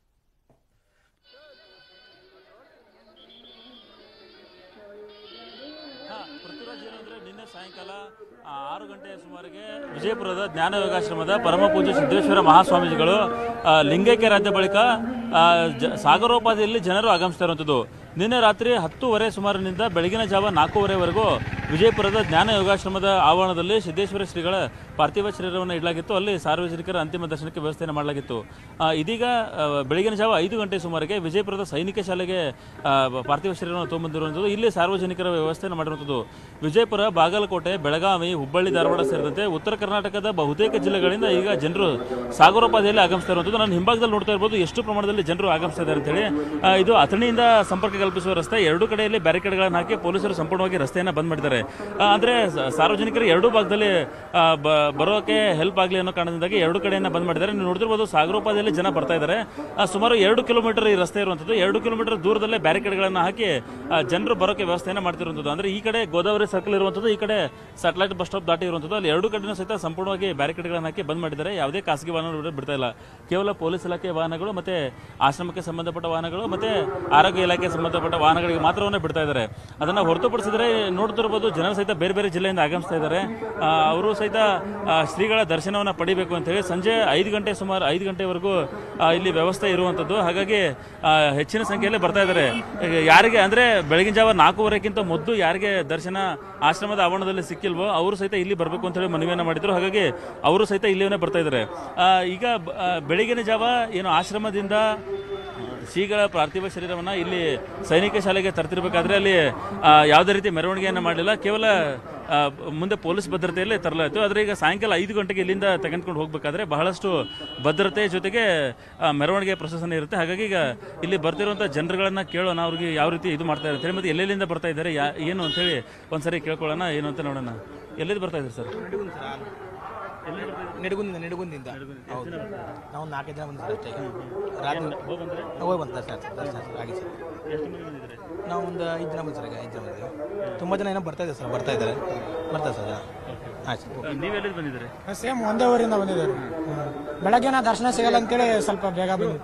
ಪೃಥ್ವಿರಾಜ್ ಏನಂದ್ರೆ ನಿನ್ನೆ ಸಾಯಂಕಾಲ ಆ, ಆರು ಗಂಟೆಯ ಸುಮಾರಿಗೆ ವಿಜಯಪುರದ ಜ್ಞಾನ ಯೋಗಾಶ್ರಮದ ಪರಮ ಪೂಜ್ಯ ಸಿದ್ದೇಶ್ವರ ಮಹಾಸ್ವಾಮೀಜಿಗಳು ಆ, ಲಿಂಗೈಕ್ಯ ರಾಜ್ಯ ಬಳಿಕ ಆ, ಜ- ಸಾಗರೋಪಾದಿಯಲ್ಲಿ ಜನರು ಆಗಮಿಸ್ತಾ ಇರುವಂಥದ್ದು ನಿನ್ನೆ ರಾತ್ರಿ ಹತ್ತೂವರೆ ಸುಮಾರಿನಿಂದ ಬೆಳಗಿನ ಜಾವ ನಾಲ್ಕೂವರೆವರೆಗೂ ವಿಜಯಪುರದ ಜ್ಞಾನ ಯೋಗಾಶ್ರಮದ ಆವರಣದಲ್ಲಿ ಸಿದ್ದೇಶ್ವರ ಶ್ರೀಗಳ ಪಾರ್ಥಿವ ಶರೀರವನ್ನು ಇಡಲಾಗಿತ್ತು ಅಲ್ಲಿ ಸಾರ್ವಜನಿಕರ ಅಂತಿಮ ದರ್ಶನಕ್ಕೆ ವ್ಯವಸ್ಥೆಯನ್ನು ಮಾಡಲಾಗಿತ್ತು ಆ, ಇದೀಗ ಆ, ಬೆಳಗಿನ ಜಾವ ಐದು ಗಂಟೆ ಸುಮಾರಿಗೆ ವಿಜಯಪುರದ ಸೈನಿಕ ಶಾಲೆಗೆ ಆ, ಪಾರ್ಥಿವ ಶರೀರವನ್ನು ತೊಗೊಂಬಂದಿರುವಂಥದ್ದು ಇಲ್ಲಿ ಸಾರ್ವಜನಿಕರ ವ್ಯವಸ್ಥೆಯನ್ನು ಮಾಡಿರುವಂಥದ್ದು ವಿಜಯಪುರ ಬಾಗಲಕೋಟೆ ಬೆಳಗಾವಿ ಹುಬ್ಬಳ್ಳಿ ಧಾರವಾಡ ಸೇರಿದಂತೆ ಉತ್ತರ ಕರ್ನಾಟಕದ ಬಹುತೇಕ ಜಿಲ್ಲೆಗಳಿಂದ ಈಗ ಜನರು ಸಾಗರೋಪಾದಿಯಲ್ಲಿ ಆಗಮಿಸ್ತಾ ಇರುವಂಥದ್ದು ನಾನು ಹಿಂಭಾಗದಲ್ಲಿ ನೋಡ್ತಾ ಇರ್ಬೋದು ಎಷ್ಟು ಪ್ರಮಾಣದಲ್ಲಿ ಜನರು ಆಗಮಿಸ್ತಾ ಇದ್ದಾರೆ ಅಂತೇಳಿ ಆ, ಇದು ಅಥಣಿಯಿಂದ ಸಂಪರ್ಕ ಕಲ್ಪಿಸುವ ರಸ್ತೆ ಎರಡು ಕಡೆಯಲ್ಲಿ ಬ್ಯಾರಿಕೇಡ್ಗಳನ್ನು ಹಾಕಿ ಪೊಲೀಸರು ಸಂಪೂರ್ಣವಾಗಿ ರಸ್ತೆಯನ್ನು ಬಂದ್ ಮಾಡಿದ್ದಾರೆ ಆ, ಅಂದ್ರೆ ಸ- ಸಾರ್ವಜನಿಕರು ಎರಡೂ ಭಾಗದಲ್ಲಿ ಆ, ಬ- ಬರೋಕೆ ಹೆಲ್ಪ್ ಆಗಲಿ ಅನ್ನೋ ಕಾರಣದಿಂದಾಗಿ ಎರಡು ಕಡೆಯನ್ನ ಬಂದ್ ಮಾಡಿದ್ದಾರೆ ನೀವು ನೋಡ್ತಿರ್ಬೋದು ಸಾಗರೋಪಾದಿಯಲ್ಲಿ ಜನ ಬರ್ತಾ ಇದ್ದಾರೆ ಆ, ಸುಮಾರು ಎರಡು ಕಿಲೋಮೀಟರ್ ಈ ರಸ್ತೆ ಇರುವಂಥದ್ದು ಎರಡು ಕಿಲೋಮೀಟರ್ ದೂರದಲ್ಲೇ ಬ್ಯಾರಿಕೇಡ್ಗಳನ್ನು ಹಾಕಿ ಆ, ಜನರು ಬರೋಕೆ ವ್ಯವಸ್ಥೆಯನ್ನು ಮಾಡ್ತಿರುವಂಥದ್ದು ಅಂದ್ರೆ ಈ ಕಡೆ ಗೋದಾವರಿ ಸರ್ಕಲ್ ಇರುವಂಥದ್ದು ಈ ಕಡೆ ಸ್ಯಾಟಲೈಟ್ ಬಸ್ ಸ್ಟಾಪ್ ದಾಟಿ ಇರುವಂಥದ್ದು ಅಲ್ಲಿ ಎರಡು ಕಡೆನೂ ಸಹಿತ ಸಂಪೂರ್ಣವಾಗಿ ಬ್ಯಾರಿಕೇಡ್ಗಳನ್ನು ಹಾಕಿ ಬಂದ್ ಮಾಡಿದ್ದಾರೆ ಯಾವುದೇ ಖಾಸಗಿ ವಾಹನಗಳು ಬಿಡ್ತಾ ಇಲ್ಲ ಕೇವಲ ಪೊಲೀಸ್ ಇಲಾಖೆ ವಾಹನಗಳು ಮತ್ತೆ ಆಶ್ರಮಕ್ಕೆ ಸಂಬಂಧಪಟ್ಟ ವಾಹನಗಳು ಮತ್ತೆ ಆರೋಗ್ಯ ಇಲಾಖೆ ಸಂಬಂಧ ಸಂಬಂಧಪಟ್ಟ ವಾಹನಗಳಿಗೆ ಮಾತ್ರವನ್ನೇ ಬಿಡ್ತಾ ಇದ್ದಾರೆ ಅದನ್ನು ಹೊರತುಪಡಿಸಿದ್ರೆ ನೋಡ್ತಿರ್ಬೋದು ಜನರು ಸಹಿತ ಬೇರೆ ಬೇರೆ ಜಿಲ್ಲೆಯಿಂದ ಆಗಮಿಸ್ತಾ ಇದ್ದಾರೆ ಆ, ಅವರು ಸಹಿತ ಆ, ಶ್ರೀಗಳ ದರ್ಶನವನ್ನು ಪಡಿಬೇಕು ಅಂತ ಹೇಳಿ ಸಂಜೆ ಐದು ಗಂಟೆ ಸುಮಾರು ಐದು ಗಂಟೆವರೆಗೂ ಆ, ಇಲ್ಲಿ ವ್ಯವಸ್ಥೆ ಇರುವಂಥದ್ದು ಹಾಗಾಗಿ ಆ, ಹೆಚ್ಚಿನ ಸಂಖ್ಯೆಯಲ್ಲಿ ಬರ್ತಾ ಇದ್ದಾರೆ ಈಗ ಯಾರಿಗೆ ಅಂದರೆ ಬೆಳಗಿನ ಜಾವ ನಾಲ್ಕೂವರೆಗಿಂತ ಮೊದಲು ಯಾರಿಗೆ ದರ್ಶನ ಆಶ್ರಮದ ಆವರಣದಲ್ಲಿ ಸಿಕ್ಕಿಲ್ವೋ ಅವರು ಸಹಿತ ಇಲ್ಲಿ ಬರಬೇಕು ಅಂತ ಹೇಳಿ ಮನವಿಯನ್ನು ಮಾಡಿದ್ರು ಹಾಗಾಗಿ ಅವರು ಸಹಿತ ಇಲ್ಲಿಯೇ ಬರ್ತಾ ಇದ್ದಾರೆ ಆ, ಈಗ ಬ- ಆ, ಬೆಳಗಿನ ಜಾವ ಏನು ಆಶ್ರಮದಿಂದ ಶ್ರೀಗಳ ಪಾರ್ಥಿವ ಶರೀರವನ್ನು ಇಲ್ಲಿ ಸೈನಿಕ ಶಾಲೆಗೆ ತರ್ತಿರ್ಬೇಕಾದ್ರೆ ಅಲ್ಲಿ ಆ, ಯಾವುದೇ ರೀತಿ ಮೆರವಣಿಗೆಯನ್ನು ಮಾಡಲಿಲ್ಲ ಕೇವಲ ಆ, ಮುಂದೆ ಪೊಲೀಸ್ ಭದ್ರತೆಯಲ್ಲಿ ತರಲಾಯಿತು ಆದರೆ ಈಗ ಸಾಯಂಕಾಲ ಐದು ಗಂಟೆಗೆ ಇಲ್ಲಿಂದ ತೆಗೆದುಕೊಂಡು ಹೋಗಬೇಕಾದ್ರೆ ಬಹಳಷ್ಟು ಭದ್ರತೆ ಜೊತೆಗೆ ಆ, ಮೆರವಣಿಗೆ ಪ್ರೊಸೆಸನ್ ಇರುತ್ತೆ ಹಾಗಾಗಿ ಈಗ ಇಲ್ಲಿ ಬರ್ತಿರುವಂಥ ಜನರುಗಳನ್ನ ಕೇಳೋಣ ಅವ್ರಿಗೆ ಯಾವ ರೀತಿ ಇದು ಮಾಡ್ತಾ ಇದ್ದಾರೆ ಅಂತೇಳಿ ಮತ್ತೆ ಎಲ್ಲೆಲ್ಲಿಂದ ಬರ್ತಾ ಇದ್ದಾರೆ ಯಾ ಏನು ಅಂತೇಳಿ ಒಂದ್ಸರಿ ಕೇಳ್ಕೊಳ್ಳೋಣ ಏನು ಅಂತ ನೋಡೋಣ ಎಲ್ಲಿಂದ ಬರ್ತಾ ಇದ್ದಾರೆ ಸರ್ ನಿಡಗುಂದಿಂದ ನಿಡಗುಂದಿಂದ ಹೌದು ನಾವು ಒಂದು ನಾಲ್ಕೈದು ಜನ ಬಂದಿದ್ದೀವಿ ಅಷ್ಟೇ ಈಗ. ರಾತ್ರಿ ಹೋಗಿ ಬಂದ ದರ್ಶನ ಸರ್ ದರ್ಶನ ಸರ್ ಆಗಿ ಸರ್ ನಾವು ಒಂದು ಐದು ಜನ ಬಂದು ಸರ್ ಈಗ ಐದು ಜನ ಬಂದಿದ್ದೀವಿ ತುಂಬ ಜನ ಏನೋ ಬರ್ತಾ ಇದ್ದಾರೆ ಸರ್ ಬರ್ತಾ ಇದ್ದಾರೆ ಬರ್ತಾರೆ ಸರ್ ಆಯ್ತು ಸರ್ ನೀವೆಲ್ಲಿಂದ ಬಂದಿದ್ದೀರಿ ಸೇಮ್ ಒಂದೇ ಊರಿಂದ ಬಂದಿದ್ದಾರೆ ಬೆಳಗ್ಗೆ ನಾ ದರ್ಶನ ಸಿಗಲ್ಲ ಅಂತೇಳಿ ಸ್ವಲ್ಪ ಬೇಗ ಬಂದಿದ್ವಿ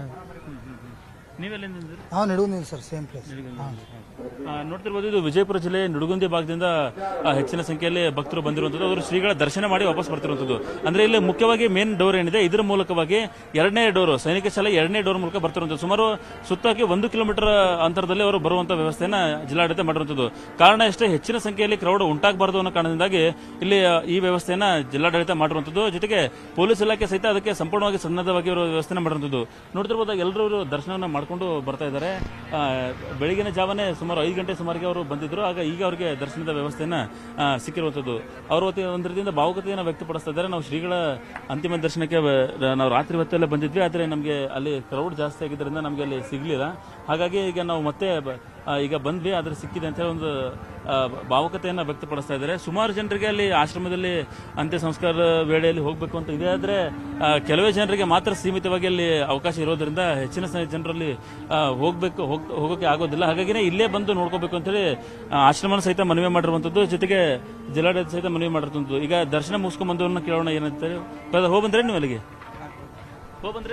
ನೀವೆಲ್ಲಿಂದ ಬಂದಿದ್ದೀರಿ ನಾವು ನಡುಗುಂದಿಲ್ಲ ಸರ್ ಸೇಮ್ ಪ್ಲೇಸ್ ಆ, ನೋಡ್ತಿರ್ಬೋದು ಇದು ವಿಜಯಪುರ ಜಿಲ್ಲೆ ನಿಡುಗುಂದಿ ಭಾಗದಿಂದ ಆ, ಹೆಚ್ಚಿನ ಸಂಖ್ಯೆಯಲ್ಲಿ ಭಕ್ತರು ಬಂದಿರುವಂಥದ್ದು ಅವರು ಶ್ರೀಗಳ ದರ್ಶನ ಮಾಡಿ ವಾಪಸ್ ಬರ್ತಿರುವಂಥದ್ದು ಅಂದ್ರೆ ಇಲ್ಲಿ ಮುಖ್ಯವಾಗಿ ಮೇನ್ ಡೋರ್ ಏನಿದೆ ಇದರ ಮೂಲಕವಾಗಿ ಎರಡನೇ ಡೋರ್ ಸೈನಿಕ ಶಾಲೆ ಎರಡನೇ ಡೋರ್ ಮೂಲಕ ಬರ್ತಿರುವಂಥದ್ದು ಸುಮಾರು ಸುತ್ತಾಕಿ ಒಂದು ಕಿಲೋಮೀಟರ್ ಅಂತರದಲ್ಲಿ ಅವರು ಬರುವಂಥ ವ್ಯವಸ್ಥೆಯನ್ನ ಜಿಲ್ಲಾಡಳಿತ ಮಾಡಿರುವಂಥದ್ದು ಕಾರಣ ಎಷ್ಟೇ ಹೆಚ್ಚಿನ ಸಂಖ್ಯೆಯಲ್ಲಿ ಕ್ರೌಡ್ ಉಂಟಾಗಬಾರದು ಅನ್ನೋ ಕಾರಣದಿಂದಾಗಿ ಇಲ್ಲಿ ಆ, ಈ ವ್ಯವಸ್ಥೆಯನ್ನ ಜಿಲ್ಲಾಡಳಿತ ಮಾಡಿರುವಂಥದ್ದು ಜೊತೆಗೆ ಪೊಲೀಸ್ ಇಲಾಖೆ ಸಹಿತ ಅದಕ್ಕೆ ಸಂಪೂರ್ಣವಾಗಿ ಸನ್ನದ್ಧವಾಗಿ ಅವರು ವ್ಯವಸ್ಥೆ ಮಾಡಿರುವಂಥದ್ದು ನೋಡ್ತಿರ್ಬೋದು ಎಲ್ಲರೂ ಇವರು ದರ್ಶನವನ್ನ ಮಾಡ್ಕೊಂಡು ಬರ್ತಾ ಇದ್ದಾರೆ ಆ, ಬೆಳಗಿನ ಜಾವನೇ ಸುಮಾರು ಐದು ಗಂಟೆ ಸುಮಾರಿಗೆ ಅವರು ಬಂದಿದ್ರು ಆಗ ಈಗ ಅವರಿಗೆ ದರ್ಶನದ ವ್ಯವಸ್ಥೆಯನ್ನ ಆ, ಸಿಕ್ಕಿರುವಂಥದ್ದು ಅವರು ಅವತ್ತು ಒಂದು ರೀತಿಯಿಂದ ಭಾವುಕತೆಯನ್ನು ವ್ಯಕ್ತಪಡಿಸ್ತಾ ಇದ್ದಾರೆ ನಾವು ಶ್ರೀಗಳ ಅಂತಿಮ ದರ್ಶನಕ್ಕೆ ಬ- ನಾವು ರಾತ್ರಿ ಹೊತ್ತಲ್ಲೇ ಬಂದಿದ್ವಿ ಆದರೆ ನಮಗೆ ಅಲ್ಲಿ ಕ್ರೌಡ್ ಜಾಸ್ತಿ ಆಗಿದ್ದರಿಂದ ನಮಗೆ ಅಲ್ಲಿ ಸಿಗಲಿಲ್ಲ ಹಾಗಾಗಿ ಈಗ ನಾವು ಮತ್ತೆ ಬ- ಆ, ಈಗ ಬಂದ್ವಿ ಆದರೆ ಸಿಕ್ಕಿದೆ ಅಂತ ಹೇಳಿ ಒಂದು ಆ, ಭಾವುಕತೆಯನ್ನು ವ್ಯಕ್ತಪಡಿಸ್ತಾ ಇದ್ದಾರೆ ಸುಮಾರು ಜನರಿಗೆ ಅಲ್ಲಿ ಆಶ್ರಮದಲ್ಲಿ ಅಂತ್ಯ ಸಂಸ್ಕಾರ ವೇಳೆಯಲ್ಲಿ ಹೋಗಬೇಕು ಅಂತ ಇದೆ ಆದರೆ ಕೆಲವೇ ಜನರಿಗೆ ಮಾತ್ರ ಸೀಮಿತವಾಗಿ ಅಲ್ಲಿ ಅವಕಾಶ ಇರೋದ್ರಿಂದ ಹೆಚ್ಚಿನ ಸ- ಜನರಲ್ಲಿ ಆ, ಹೋಗ್ಬೇಕು ಹೋಗ್- ಹೋಗೋಕೆ ಆಗೋದಿಲ್ಲ ಹಾಗಾಗಿನೇ ಇಲ್ಲೇ ಬಂದು ನೋಡ್ಕೋಬೇಕು ಅಂತೇಳಿ ಆ, ಆಶ್ರಮನ ಸಹಿತ ಮನವಿ ಮಾಡಿರುವಂಥದ್ದು ಜೊತೆಗೆ ಜಿಲ್ಲಾಡಳಿತ ಸಹಿತ ಮನವಿ ಮಾಡಿರುವಂಥದ್ದು ಈಗ ದರ್ಶನ ಮುಗಿಸ್ಕೊಂಡ್ ಬಂದವ್ರನ್ನ ಕೇಳೋಣ ಏನಂತಾರೆ ಹೋಗಿ ಬಂದ್ರೆ ನೀವು ಅಲ್ಲಿಗೆ ಹೋಗಿ ಬಂದ್ರೆ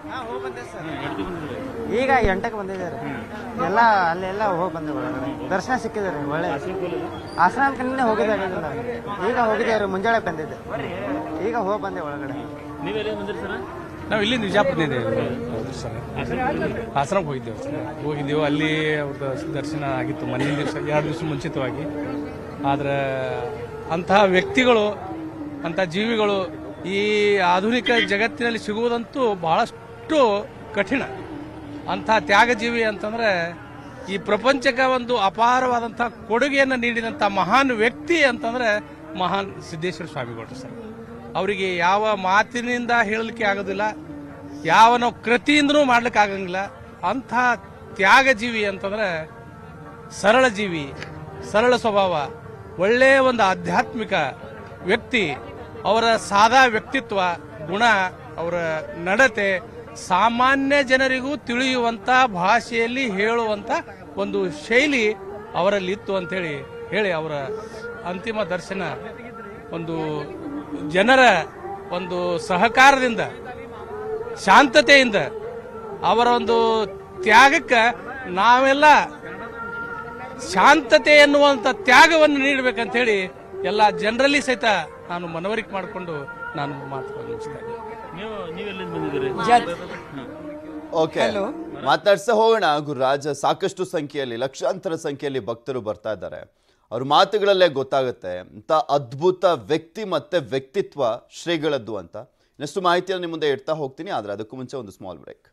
ಈಗ ಎಂಟಕ್ಕೆ ಬಂದಿದ್ದಾರೆ ಎಲ್ಲ ಅಲ್ಲೆಲ್ಲ ಹೋಗಿ ಬಂದೆ ಒಳಗಡೆ ದರ್ಶನ ಸಿಕ್ಕಿದ್ದಾರೆ ಒಳ್ಳೆ ಆಶ್ರಮಕ್ಕೆ ನಿನ್ನೆ ಹೋಗಿದ್ದಾರೆ ಈಗ ಹೋಗಿದ್ದಾರೆ ಮುಂಜಾನೆ ಬಂದಿದ್ದೆ ಈಗ ಹೋಗಿ ಬಂದೆ ಒಳಗಡೆ ನೀವೆಲ್ಲಿ ಬಂದಿರಿ ಸರ್ ನಾವು ಇಲ್ಲಿಂದ ವಿಜಯಪುರದಿಂದ ಇದ್ದೇವೆ ಸರ್ ಆಶ್ರಮಕ್ಕೆ ಹೋಗಿದ್ದೇವೆ ಸರ್ ಹೋಗಿದ್ದೆವು ಅಲ್ಲಿ ಅವ್ರದ್ದು ದರ್ಶನ ಆಗಿತ್ತು ಮೊನ್ನೆ ದಿವಸ ಎರಡು ದಿವಸ ಮುಂಚಿತವಾಗಿ ಆದ್ರೆ ಅಂತಹ ವ್ಯಕ್ತಿಗಳು ಅಂಥ ಜೀವಿಗಳು ಈ ಆಧುನಿಕ ಜಗತ್ತಿನಲ್ಲಿ ಸಿಗುವುದಂತೂ ಬಹಳಷ್ಟು ಕಠಿಣ ಅಂಥ ತ್ಯಾಗಜೀವಿ ಅಂತಂದ್ರೆ ಈ ಪ್ರಪಂಚಕ್ಕೆ ಒಂದು ಅಪಾರವಾದಂಥ ಕೊಡುಗೆಯನ್ನು ನೀಡಿದಂಥ ಮಹಾನ್ ವ್ಯಕ್ತಿ ಅಂತಂದ್ರೆ ಮಹಾನ್ ಸಿದ್ದೇಶ್ವರ ಸ್ವಾಮಿಗಳು ಸರ್ ಅವರಿಗೆ ಯಾವ ಮಾತಿನಿಂದ ಹೇಳಲಿಕ್ಕೆ ಆಗೋದಿಲ್ಲ ಯಾವ ನಾವು ಕೃತಿಯಿಂದನೂ ಮಾಡ್ಲಿಕ್ಕೆ ಆಗಂಗಿಲ್ಲ ಅಂಥ ತ್ಯಾಗಜೀವಿ ಅಂತಂದ್ರೆ ಸರಳ ಜೀವಿ ಸರಳ ಸ್ವಭಾವ ಒಳ್ಳೆಯ ಒಂದು ಆಧ್ಯಾತ್ಮಿಕ ವ್ಯಕ್ತಿ ಅವರ ಸಾದಾ ವ್ಯಕ್ತಿತ್ವ ಗುಣ ಅವರ ನಡತೆ ಸಾಮಾನ್ಯ ಜನರಿಗೂ ತಿಳಿಯುವಂತ ಭಾಷೆಯಲ್ಲಿ ಹೇಳುವಂತ ಒಂದು ಶೈಲಿ ಅವರಲ್ಲಿ ಇತ್ತು ಅಂತೇಳಿ ಹೇಳಿ ಅವರ ಅಂತಿಮ ದರ್ಶನ ಒಂದು ಜನರ ಒಂದು ಸಹಕಾರದಿಂದ ಶಾಂತತೆಯಿಂದ ಅವರ ಒಂದು ತ್ಯಾಗಕ್ಕೆ ನಾವೆಲ್ಲ ಶಾಂತತೆ ಎನ್ನುವಂತ ತ್ಯಾಗವನ್ನು ನೀಡಬೇಕಂತ ಹೇಳಿ ಎಲ್ಲ ಜನರಲ್ಲಿ ಸಹಿತ ನಾನು ಮನವರಿಕೆ ಮಾಡಿಕೊಂಡು ನಾನು ಮಾತು ಮುಗಿಸ್ತಾ ಇದ್ದೀನಿ. ನೀವು ನೀವೆಲ್ಲಿಂದ ಬಂದಿದ್ದೀರಿ ಓಕೆ ಮಾತಾಡ್ಸ ಹೋಗೋಣ ಗುರುರಾಜ್ ಸಾಕಷ್ಟು ಸಂಖ್ಯೆಯಲ್ಲಿ ಲಕ್ಷಾಂತರ ಸಂಖ್ಯೆಯಲ್ಲಿ ಭಕ್ತರು ಬರ್ತಾ ಇದ್ದಾರೆ ಅವ್ರ ಮಾತುಗಳಲ್ಲೇ ಗೊತ್ತಾಗುತ್ತೆ ಅಂತ ಅದ್ಭುತ ವ್ಯಕ್ತಿ ಮತ್ತೆ ವ್ಯಕ್ತಿತ್ವ ಶ್ರೀಗಳದ್ದು ಅಂತ ಇನ್ನಷ್ಟು ಮಾಹಿತಿಯನ್ನು ನಿಮ್ಮ ಮುಂದೆ ಇಡ್ತಾ ಹೋಗ್ತೀನಿ ಆದರೆ ಅದಕ್ಕೂ ಮುಂಚೆ ಒಂದು ಸ್ಮಾಲ್ ಬ್ರೇಕ್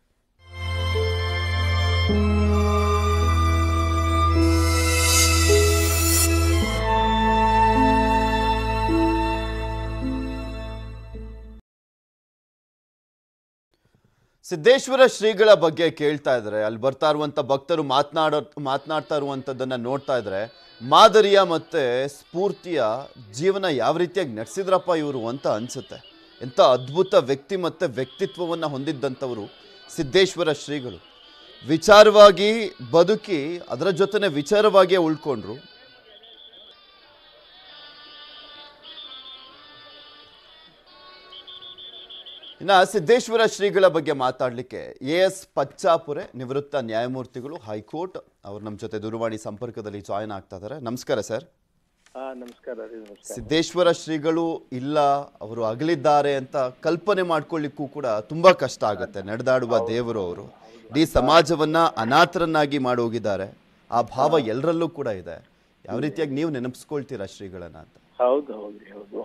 ಸಿದ್ದೇಶ್ವರ ಶ್ರೀಗಳ ಬಗ್ಗೆ ಕೇಳ್ತಾ ಇದ್ದಾರೆ ಅಲ್ಲಿ ಬರ್ತಾ ಇರುವಂತ ಭಕ್ತರು ಮಾತನಾಡೋ ಮಾತನಾಡ್ತಾ ಇರುವಂಥದ್ದನ್ನ ನೋಡ್ತಾ ಇದ್ರೆ ಮಾದರಿಯ ಮತ್ತೆ ಸ್ಫೂರ್ತಿಯ ಜೀವನ ಯಾವ ರೀತಿಯಾಗಿ ನಡೆಸಿದ್ರಪ್ಪ ಇವರು ಅಂತ ಅನ್ಸುತ್ತೆ ಎಂಥ ಅದ್ಭುತ ವ್ಯಕ್ತಿ ಮತ್ತೆ ವ್ಯಕ್ತಿತ್ವವನ್ನ ಹೊಂದಿದ್ದಂಥವರು ಸಿದ್ದೇಶ್ವರ ಶ್ರೀಗಳು ವಿಚಾರವಾಗಿ ಬದುಕಿ ಅದರ ಜೊತೆನೆ ವಿಚಾರವಾಗಿಯೇ ಉಳ್ಕೊಂಡ್ರು ಇನ್ನ ಸಿದ್ದೇಶ್ವರ ಶ್ರೀಗಳ ಬಗ್ಗೆ ಮಾತಾಡಲಿಕ್ಕೆ ಎ ಎಸ್ ಪಚ್ಚಾಪುರೆ ನಿವೃತ್ತ ನ್ಯಾಯಮೂರ್ತಿಗಳು ಹೈಕೋರ್ಟ್ ಅವ್ರು ನಮ್ಮ ಜೊತೆ ದೂರವಾಣಿ ಸಂಪರ್ಕದಲ್ಲಿ ಜಾಯಿನ್ ಆಗ್ತಾ ಇದ್ದಾರೆ ನಮಸ್ಕಾರ ಸರ್ ಹಾ ನಮಸ್ಕಾರ ರೀ ನಮಸ್ಕಾರ ಸಿದ್ದೇಶ್ವರ ಶ್ರೀಗಳು ಇಲ್ಲ ಅವರು ಅಗಲಿದ್ದಾರೆ ಅಂತ ಕಲ್ಪನೆ ಮಾಡ್ಕೊಳ್ಳಿಕ್ಕೂ ಕೂಡ ತುಂಬಾ ಕಷ್ಟ ಆಗುತ್ತೆ ನಡೆದಾಡುವ ದೇವರು ಅವರು ಇಡೀ ಸಮಾಜವನ್ನ ಅನಾಥರನ್ನಾಗಿ ಮಾಡೋಗಿದ್ದಾರೆ ಆ ಭಾವ ಎಲ್ಲರಲ್ಲೂ ಕೂಡ ಇದೆ ಯಾವ ರೀತಿಯಾಗಿ ನೀವು ನೆನಪಿಸ್ಕೊಳ್ತೀರಾ ಶ್ರೀಗಳನ್ನ ಅಂತ ಹೌದು ಹೌದು ಹೌದು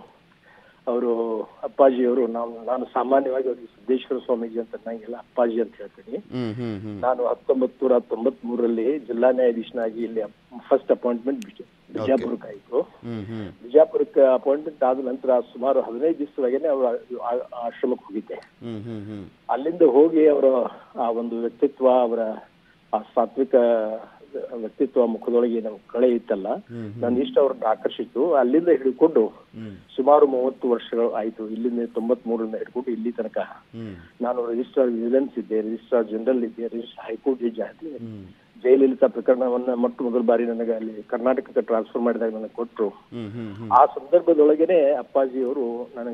ಅವರು ಅಪ್ಪಾಜಿಯವರು ನಾವು ನಾನು ಸಾಮಾನ್ಯವಾಗಿ ಅವ್ರಿಗೆ ಸಿದ್ದೇಶ್ವರ ಸ್ವಾಮೀಜಿ ಅಂತ ನಂಗೆಲ್ಲ ಅಪ್ಪಾಜಿ ಅಂತ ಹೇಳ್ತೀನಿ ಹ್ಮ್ ಹ್ಮ್ ಹ್ಮ್ ನಾನು ಹತ್ತೊಂಬತ್ ನೂರ ತೊಂಬತ್ ಮೂರರಲ್ಲಿ ಜಿಲ್ಲಾ ನ್ಯಾಯಾಧೀಶನಾಗಿ ಇಲ್ಲಿ ಫಸ್ಟ್ ಅಪಾಯಿಂಟ್ಮೆಂಟ್ ಬಿಜಾಪುರಕ್ಕೆ ಆಯ್ತು ಹ್ಮ್ ಹ್ಮ್ ಬಿಜಾಪುರಕ್ಕೆ ಅಪಾಯಿಂಟ್ಮೆಂಟ್ ಆದ ನಂತರ ಸುಮಾರು ಹದಿನೈದು ದಿವಸದಾಗೇನೆ ಅವರ ಆ- ಆಶ್ರಮಕ್ಕೆ ಹೋಗಿದ್ದೆ ಹ್ಮ್ ಹ್ಮ್ ಹ್ಮ್ ಅಲ್ಲಿಂದ ಹೋಗಿ ಅವರ ಆ ಒಂದು ವ್ಯಕ್ತಿತ್ವ ಅವರ ಆ ಸಾತ್ವಿಕ ವ್ಯಕ್ತಿತ್ವ ಮುಖದೊಳಗೆ ನಮ್ಮ ಕಳೆ ಇತ್ತಲ್ಲ ನನ್ನ ಇಷ್ಟ ಅವ್ರನ್ನ ಆಕರ್ಷಿತ್ತು ಅಲ್ಲಿಂದ ಹಿಡ್ಕೊಂಡು ಸುಮಾರು ಮೂವತ್ತು ವರ್ಷಗಳು ಆಯ್ತು ಇಲ್ಲಿಂದ ತೊಂಬತ್ ಮೂರರಿಂದ ಹಿಡ್ಕೊಂಡು ಇಲ್ಲಿ ತನಕ ನಾನು ರಿಜಿಸ್ಟ್ರಾರ್ ವಿಜಿಲೆನ್ಸ್ ಇದ್ದೆ ರಿಜಿಸ್ಟ್ರಾರ್ ಜನರಲ್ ಇದ್ದೆ ರಿಜಿಸ್ಟ್ರಾರ್ ಹೈಕೋರ್ಟ್ ಜಡ್ಜ್ ಆದ್ದೆ ಜಯಲಲಿತಾ ಪ್ರಕರಣವನ್ನ ಮೊಟ್ಟ ಮೊದಲ ಬಾರಿ ನನಗೆ ಅಲ್ಲಿ ಕರ್ನಾಟಕಕ್ಕೆ ಟ್ರಾನ್ಸ್ಫರ್ ಮಾಡಿದಾಗ ನನಗೆ ಕೊಟ್ಟರು ಹ್ಮ್ ಹ್ಮ್ ಹ್ಮ್ ಆ ಸಂದರ್ಭದೊಳಗೇನೆ ಅಪ್ಪಾಜಿಯವರು ನನಗ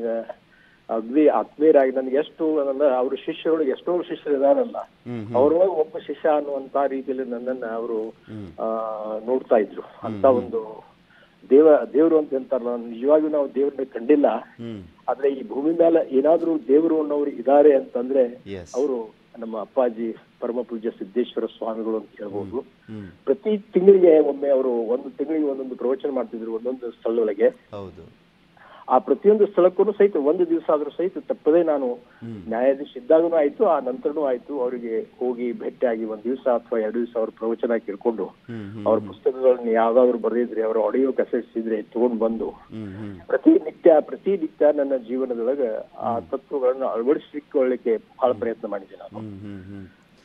ಅಗ್ದಿ ಆತ್ಮೀಯರಾಗಿ ನನಗೆ ಎಷ್ಟು ಅಂದ್ರೆ ಅವ್ರ ಶಿಷ್ಯರು ಎಷ್ಟೋ ಶಿಷ್ಯರು ಇದಾರಲ್ಲ ಹ್ಮ್ ಅವ್ರೊಳಗೆ ಒಬ್ಬ ಶಿಷ್ಯ ಅನ್ನುವಂತ ರೀತಿಯಲ್ಲಿ ನನ್ನನ್ನ ಅವರು ಆ ನೋಡ್ತಾ ಇದ್ರು ಅಂತ ಒಂದು ದೇವ ದೇವರು ಅಂತ ಅಂತಾರಲ್ಲ ನಿಜವಾಗಿಯೂ ನಾವು ದೇವ್ರನ್ನ ಕಂಡಿಲ್ಲ ಹ್ಮ್ ಆದ್ರೆ ಈ ಭೂಮಿ ಮೇಲೆ ಏನಾದ್ರೂ ದೇವರು ಅನ್ನೋರು ಇದಾರೆ ಅಂತಂದ್ರೆ Yes. ಅವರು ನಮ್ಮ ಅಪ್ಪಾಜಿ ಪರಮ ಪೂಜ್ಯ ಸಿದ್ದೇಶ್ವರ ಸ್ವಾಮಿಗಳು ಅಂತ ಹೇಳ್ಬೋದು ಹ್ಮ್ ಪ್ರತಿ ತಿಂಗಳಿಗೆ ಒಮ್ಮೆ ಅವರು ಒಂದು ತಿಂಗಳಿಗೆ ಒಂದೊಂದು ಪ್ರವಚನ ಮಾಡ್ತಿದ್ರು ಒಂದೊಂದು ಸ್ಥಳದೊಳಗೆ ಹೌದು ಆ ಪ್ರತಿಯೊಂದು ಸ್ಥಳಕ್ಕೂ ಸಹಿತ ಒಂದು ದಿವಸ ಆದ್ರೂ ಸಹಿತ ತಪ್ಪದೇ ನಾನು ಹ್ಮ್ ನ್ಯಾಯಾಧೀಶ ಇದ್ದಾಗನೂ ಆಯ್ತು ಆ ನಂತರನೂ ಆಯ್ತು ಅವರಿಗೆ ಹೋಗಿ ಭೇಟಿಯಾಗಿ ಒಂದ್ ದಿವಸ ಅಥವಾ ಎರಡು ದಿವಸ ಅವ್ರ ಪ್ರವಚನ ಕೇಳ್ಕೊಂಡು ಹ್ಮ್ ಹ್ಮ್ ಅವ್ರ ಪುಸ್ತಕಗಳನ್ನ ಯಾವ್ದಾದ್ರು ಬರೆದಿದ್ರೆ ಅವರ ಆಡಿಯೋ ಕೆಸೆಟ್ಸ್ ಇದ್ರೆ ತಗೊಂಡ್ ಬಂದು ಹ್ಮ್ ಹ್ಮ್ ಪ್ರತಿ ನಿತ್ಯ ಪ್ರತಿ ನಿತ್ಯ ನನ್ನ ಜೀವನದೊಳಗ ಆ ತತ್ವಗಳನ್ನ ಅಳವಡಿಸಿಕೊಳ್ಳಿಕ್ಕೆ ಬಹಳ ಪ್ರಯತ್ನ ಮಾಡಿದೆ ನಾನು ಹ್ಮ್ ಹ್ಮ್ ಹ್ಮ್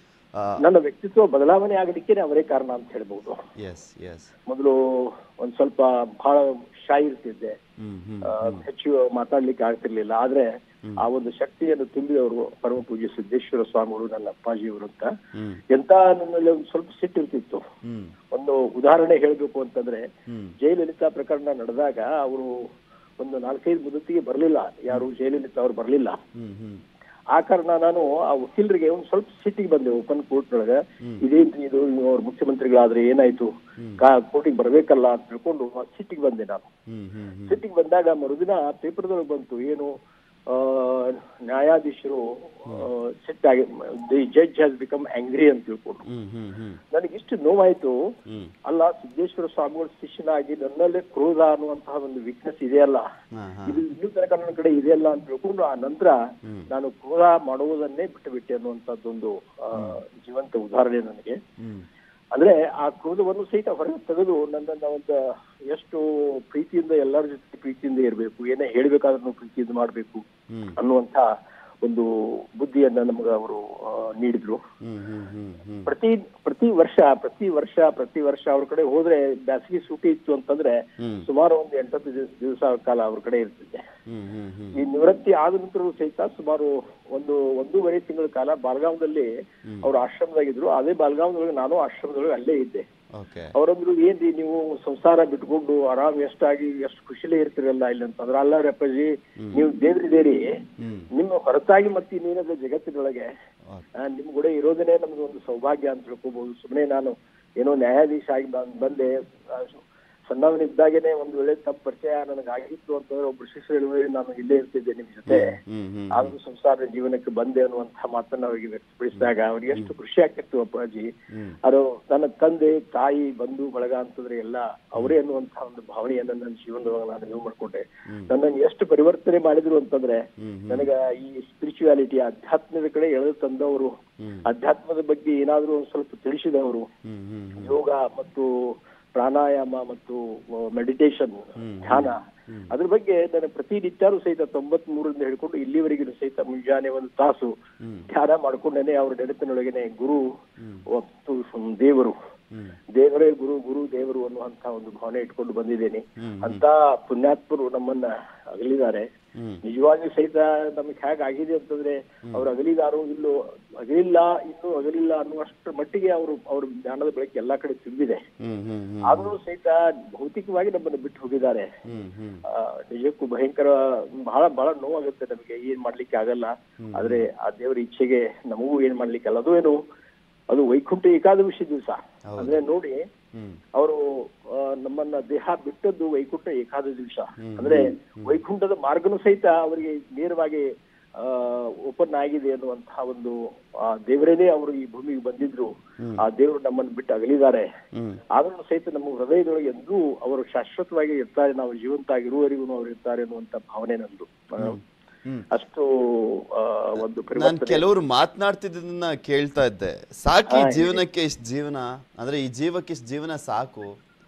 ನನ್ನ ವ್ಯಕ್ತಿತ್ವ ಬದಲಾವಣೆ ಆಗಲಿಕ್ಕೆ ಅವರೇ ಕಾರಣ ಅಂತ ಹೇಳ್ಬಹುದು ಎಸ್ ಎಸ್ ಮೊದಲು ಒಂದ್ ಸ್ವಲ್ಪ ಬಹಳ ಶಾಯಿ ಇರ್ತಿದ್ದೆ ಹ್ಮ್ ಹ್ಮ್ ಆ, ಹೆಚ್ಚು ಮಾತಾಡ್ಲಿಕ್ಕೆ ಆಗ್ತಿರ್ಲಿಲ್ಲ ಆದ್ರೆ ಆ ಒಂದು ಶಕ್ತಿಯನ್ನು ತುಂಬಿದವರು ಪರಮ ಪೂಜ್ಯ ಸಿದ್ದೇಶ್ವರ ಸ್ವಾಮಿಗಳು ನನ್ನ ಅಪ್ಪಾಜಿಯವರು ಅಂತ ಹ್ಮ್ ಎಂತ ನನ್ನಲ್ಲಿ ಒಂದು ಸ್ವಲ್ಪ ಸಿಟ್ಟಿರ್ತಿತ್ತು ಹ್ಮ್ ಒಂದು ಉದಾಹರಣೆ ಹೇಳ್ಬೇಕು ಅಂತಂದ್ರೆ ಹ್ಮ್ ಜಯಲಲಿತಾ ಪ್ರಕರಣ ನಡೆದಾಗ ಅವರು ಒಂದು ನಾಲ್ಕೈದು ಮುದತಿಗೆ ಬರ್ಲಿಲ್ಲ ಯಾರು ಜಯಲಲಿತಾ ಅವ್ರು ಬರ್ಲಿಲ್ಲ ಹ್ಮ್ ಹ್ಮ್ ಆ ಕಾರಣ ನಾನು ಆ ವಕೀಲರಿಗೆ ಒಂದ್ ಸ್ವಲ್ಪ ಸಿಟ್ಟಿಗೆ ಬಂದೆ ಓಪನ್ ಕೋರ್ಟ್ ಒಳಗ ಇದೇನ್ರಿ ಇದು ಅವ್ರ ಮುಖ್ಯಮಂತ್ರಿಗಳಾದ್ರೆ ಏನಾಯ್ತು ಕೋರ್ಟಿಗೆ ಬರ್ಬೇಕಲ್ಲ ಅಂತ ತಿಳ್ಕೊಂಡು ಸಿಟ್ಟಿಗೆ ಬಂದೆ ನಾನು ಹ್ಮ್ ಹ್ಮ್ ಹ್ಮ್ ಸಿಟ್ಟಿಗೆ ಬಂದಾಗ ಮರುದಿನ ಪೇಪರ್ದೊಳಗೆ ಬಂತು ಏನು ಆ, ನ್ಯಾಯಾಧೀಶರು ಆ, ಸಿಟ್ಟಾಗಿ the judge has become angry ಅಂತ ತಿಳ್ಕೊಂಡು ಹ್ಮ್ ಹ್ಮ್ ಹ್ಮ್ ನನಗೆ ಇಷ್ಟು ನೋವಾಯ್ತು ಹ್ಮ್ ಅಲ್ಲ ಸಿದ್ದೇಶ್ವರ ಸ್ವಾಮಿಗಳ ಶಿಷ್ಯನಾಗಿ ನನ್ನಲ್ಲೇ ಕ್ರೋಧ ಅನ್ನುವಂತಹ ಒಂದು ವೀಕ್ನೆಸ್ ಇದೆಯಲ್ಲ ಹಾ ಹಾ ಇದು ಇನ್ನೂ ತನಕ ನನ್ನ ಕಡೆ ಇದೆಯಲ್ಲ ಅಂತ ತಿಳ್ಕೊಂಡು ಆ ನಂತರ ನಾನು ಕ್ರೋಧ ಮಾಡುವುದನ್ನೇ ಬಿಟ್ಟು ಬಿಟ್ಟೆ ಅನ್ನುವಂಥದ್ದೊಂದು ಆ, ಜೀವಂತ ಉದಾಹರಣೆ ನನಗೆ ಹ್ಮ್ ಅಂದ್ರೆ ಆ ಕ್ರೋಧವನ್ನು ಸಹಿತ ಹೊರಗೆ ತೆಗೆದು ನನ್ನನ್ನ ಒಂದು ಎಷ್ಟು ಪ್ರೀತಿಯಿಂದ ಎಲ್ಲರ ಜೊತೆ ಪ್ರೀತಿಯಿಂದ ಇರಬೇಕು ಏನೇ ಹೇಳ್ಬೇಕಾದ್ರೂ ಪ್ರೀತಿಯಿಂದ ಮಾಡ್ಬೇಕು ಹ್ಮ್ ಅನ್ನುವಂತ ಒಂದು ಬುದ್ಧಿಯನ್ನ ನಮ್ಗೆ ಅವರು ಆ, ನೀಡಿದ್ರು ಹ್ಮ್ ಹ್ಮ್ ಹ್ಮ್ ಹ್ಮ್ ಪ್ರತಿ ಪ್ರತಿ ವರ್ಷ ಪ್ರತಿ ವರ್ಷ ಪ್ರತಿ ವರ್ಷ ಅವ್ರ ಕಡೆ ಹೋದ್ರೆ ಬ್ಯಾಸಗಿ ಸೂಟಿ ಇತ್ತು ಅಂತಂದ್ರೆ ಹ್ಮ್ ಸುಮಾರು ಒಂದು ಎಂಟತ್ತು ದಿವಸ ದಿವಸ ಕಾಲ ಅವ್ರ ಕಡೆ ಇರ್ತಿದ್ದೆ ಹ್ಮ್ ಹ್ಮ್ ಹ್ಮ್ ಈ ನಿವೃತ್ತಿ ಆದ ನಂತರ ಸಹಿತ ಸುಮಾರು ಒಂದು ಒಂದೂವರೆ ತಿಂಗಳ ಕಾಲ ಬಾಲ್ಗಾಂವ್ದಲ್ಲಿ ಅವ್ರ ಆಶ್ರಮದಾಗಿದ್ರು ಅದೇ ಬಾಲ್ಗಾಂವ್ದೊಳಗೆ ನಾನು ಆಶ್ರಮದೊಳಗೆ ಅಲ್ಲೇ ಇದ್ದೆ ಓಕೆ ಅವರಂದ್ರು ಏನ್ರಿ ನೀವು ಸಂಸಾರ ಬಿಟ್ಕೊಂಡು ಆರಾಮ್ ಎಷ್ಟಾಗಿ ಎಷ್ಟು ಖುಷಿಲೇ ಇರ್ತಿರಲ್ಲ ಇಲ್ಲಿ ಅಂತಂದ್ರ ಅಲ್ಲ ರಪ್ಪಾಜಿ ನೀವು ದೇವ್ರಿದೇರಿ ಹ್ಮ್ ನಿಮ್ಮ ಹೊರತಾಗಿ ಮತ್ತೆ ಇನ್ನೇನದ ಜಗತ್ತಿನೊಳಗೆ ಆ, ನಿಮ್ ಕೂಡ ಇರೋದನ್ನೇ ನಮ್ದು ಒಂದು ಸೌಭಾಗ್ಯ ಅಂತ ತಿಳ್ಕೊಬಹುದು ಸುಮ್ಮನೆ ನಾನು ಏನೋ ನ್ಯಾಯಾಧೀಶ ಆಗಿ ಬಂದ್- ಬಂದೆ ಆ, ಸಣ್ಣವನಿದ್ದಾಗೇನೆ ಒಂದು ವೇಳೆ ತಪ್ಪ ಪರಿಚಯ ನನಗೆ ಆಗಿತ್ತು ಅಂತಂದ್ರೆ ಒಬ್ರು ಶಿಷ್ಯರು ಹೇಳುವ ನಾನು ಇಲ್ಲೇ ಇರ್ತಿದ್ದೆ ನಿಮ್ ಜೊತೆ ಹ್ಮ್ ಹ್ಮ್ ಆದ್ರೂ ಸಂಸಾರ ಜೀವನಕ್ಕೆ ಬಂದೆ ಅನ್ನುವಂತಹ ಮಾತನ್ನ ಅವರಿಗೆ ವ್ಯಕ್ತಪಡಿಸಿದಾಗ ಅವ್ರಿಗೆ ಎಷ್ಟು ಖುಷಿ ಆಗ್ತಿತ್ತು ಅಪ್ಪಾಜಿ ಹ್ಮ್ ಅದು ನನ್ನ ತಂದೆ ತಾಯಿ ಬಂಧು ಬಳಗ ಅಂತಂದ್ರೆ ಎಲ್ಲ ಅವರೇ ಅನ್ನುವಂತಹ ಒಂದು ಭಾವನೆಯನ್ನ ನನ್ನ ಜೀವನದೊಳಗೆ ನಾನು ನೀವು ಮಾಡ್ಕೊಂಡೆ ನನ್ನನ್ನು ಎಷ್ಟು ಪರಿವರ್ತನೆ ಮಾಡಿದ್ರು ಅಂತಂದ್ರೆ ಹ್ಮ್ ಹ್ಮ್ ನನಗ ಈ ಸ್ಪಿರಿಚುಯಾಲಿಟಿ ಅಧ್ಯಾತ್ಮದ ಕಡೆ ಎಳೆದು ತಂದವರು ಹ್ಮ್ ಅಧ್ಯಾತ್ಮದ ಬಗ್ಗೆ ಏನಾದ್ರೂ ಒಂದ್ ಸ್ವಲ್ಪ ತಿಳಿಸಿದವರು ಹ್ಮ್ ಹ್ಮ್ ಹ್ಮ್ ಯೋಗ ಮತ್ತು ಪ್ರಾಣಾಯಾಮ ಮತ್ತು ಮೆಡಿಟೇಷನ್ ಧ್ಯಾನ ಅದ್ರ ಬಗ್ಗೆ ನಾನು ಪ್ರತಿನಿತ್ಯನೂ ಸಹಿತ ತೊಂಬತ್ ಮೂರರಿಂದ ಹಿಡ್ಕೊಂಡು ಇಲ್ಲಿವರೆಗೂ ಸಹಿತ ಮುಂಜಾನೆ ಒಂದು ತಾಸು ಹ್ಮ್ ಧ್ಯಾನ ಮಾಡ್ಕೊಂಡೇನೆ ಅವ್ರ ನೆನಪಿನೊಳಗೇನೆ ಗುರು ಮತ್ತು ದೇವರು ದೇವರೇ ಗುರು ಗುರು ದೇವರು ಅನ್ನುವಂತ ಒಂದು ಭಾವನೆ ಇಟ್ಕೊಂಡು ಬಂದಿದ್ದೇನೆ ಅಂತ ಪುಣ್ಯಾತ್ಮರು ನಮ್ಮನ್ನ ಅಗಲಿದ್ದಾರೆ ನಿಜವಾಗಿಯೂ ಸಹಿತ ನಮಗೆ ಹೇಗೆ ಆಗಿದೆ ಅಂತಂದ್ರೆ ಅವ್ರು ಅಗಲಿದಾರೋ ಇಲ್ಲೋ ಅಗಲಿಲ್ಲ ಇನ್ನೂ ಅಗಲಿಲ್ಲ ಅನ್ನುವಷ್ಟರ ಮಟ್ಟಿಗೆ ಅವರು ಅವ್ರ ಜ್ಞಾನದ ಬೆಳಕು ಎಲ್ಲಾ ಕಡೆ ತುಂಬಿದೆ ಆದ್ರೂ ಸಹಿತ ಭೌತಿಕವಾಗಿ ನಮ್ಮನ್ನು ಬಿಟ್ಟು ಹೋಗಿದ್ದಾರೆ ಆ, ನಿಜಕ್ಕೂ ಭಯಂಕರ ಬಹಳ ಬಹಳ ನೋವಾಗುತ್ತೆ ನಮಗೆ ಏನ್ ಮಾಡ್ಲಿಕ್ಕೆ ಆಗಲ್ಲ ಆದ್ರೆ ಆ ದೇವರ ಇಚ್ಛೆಗೆ ನಮಗೂ ಏನ್ ಮಾಡ್ಲಿಕ್ಕೆ ಅಲ್ಲ ಅದು ಏನು ಅದು ವೈಕುಂಠ ಏಕಾದಶಿ ದಿವಸ ಅಂದ್ರೆ ನೋಡಿ ಅವರು ನಮ್ಮನ್ನ ದೇಹ ಬಿಟ್ಟದ್ದು ವೈಕುಂಠ ಏಕಾದಶಿ ದಿವಸ ಅಂದ್ರೆ ವೈಕುಂಠದ ಮಾರ್ಗನೂ ಸಹಿತ ಅವರಿಗೆ ನೇರವಾಗಿ ಆ ಓಪನ್ ಆಗಿದೆ ಅನ್ನುವಂತಹ ಒಂದು ಆ ದೇವರೇನೇ ಅವರು ಈ ಭೂಮಿಗೆ ಬಂದಿದ್ರು ಆ ದೇವರು ನಮ್ಮನ್ನು ಬಿಟ್ಟು ಅಗಲಿದ್ದಾರೆ ಆದ್ರೂ ಸಹಿತ ನಮ್ಮ ಹೃದಯದೊಳಗೆ ಎಂದೂ ಅವರು ಶಾಶ್ವತವಾಗಿ ಇರ್ತಾರೆ ನಾವು ಜೀವಂತ ಆಗಿರುವವರೆಗೂ ಅವ್ರು ಇರ್ತಾರೆ ಅನ್ನುವಂತ ಭಾವನೆ ನಂದು ಆ, ಅಷ್ಟು ಆ, ಒಂದು ನಾನು ಪರಿವರ್ತನೆ ಕೆಲವರು ಮಾತನಾಡ್ತಿದ್ದನ್ನ ಕೇಳ್ತಾ ಇದ್ದೆ ಸಾಕಿ ಹಾ, ಜೀವನಕ್ಕೆ ಇಷ್ಟು ಜೀವನ ಅಂದ್ರೆ ಈ ಜೀವಕ್ಕೆ ಇಷ್ಟು ಜೀವನ ಸಾಕು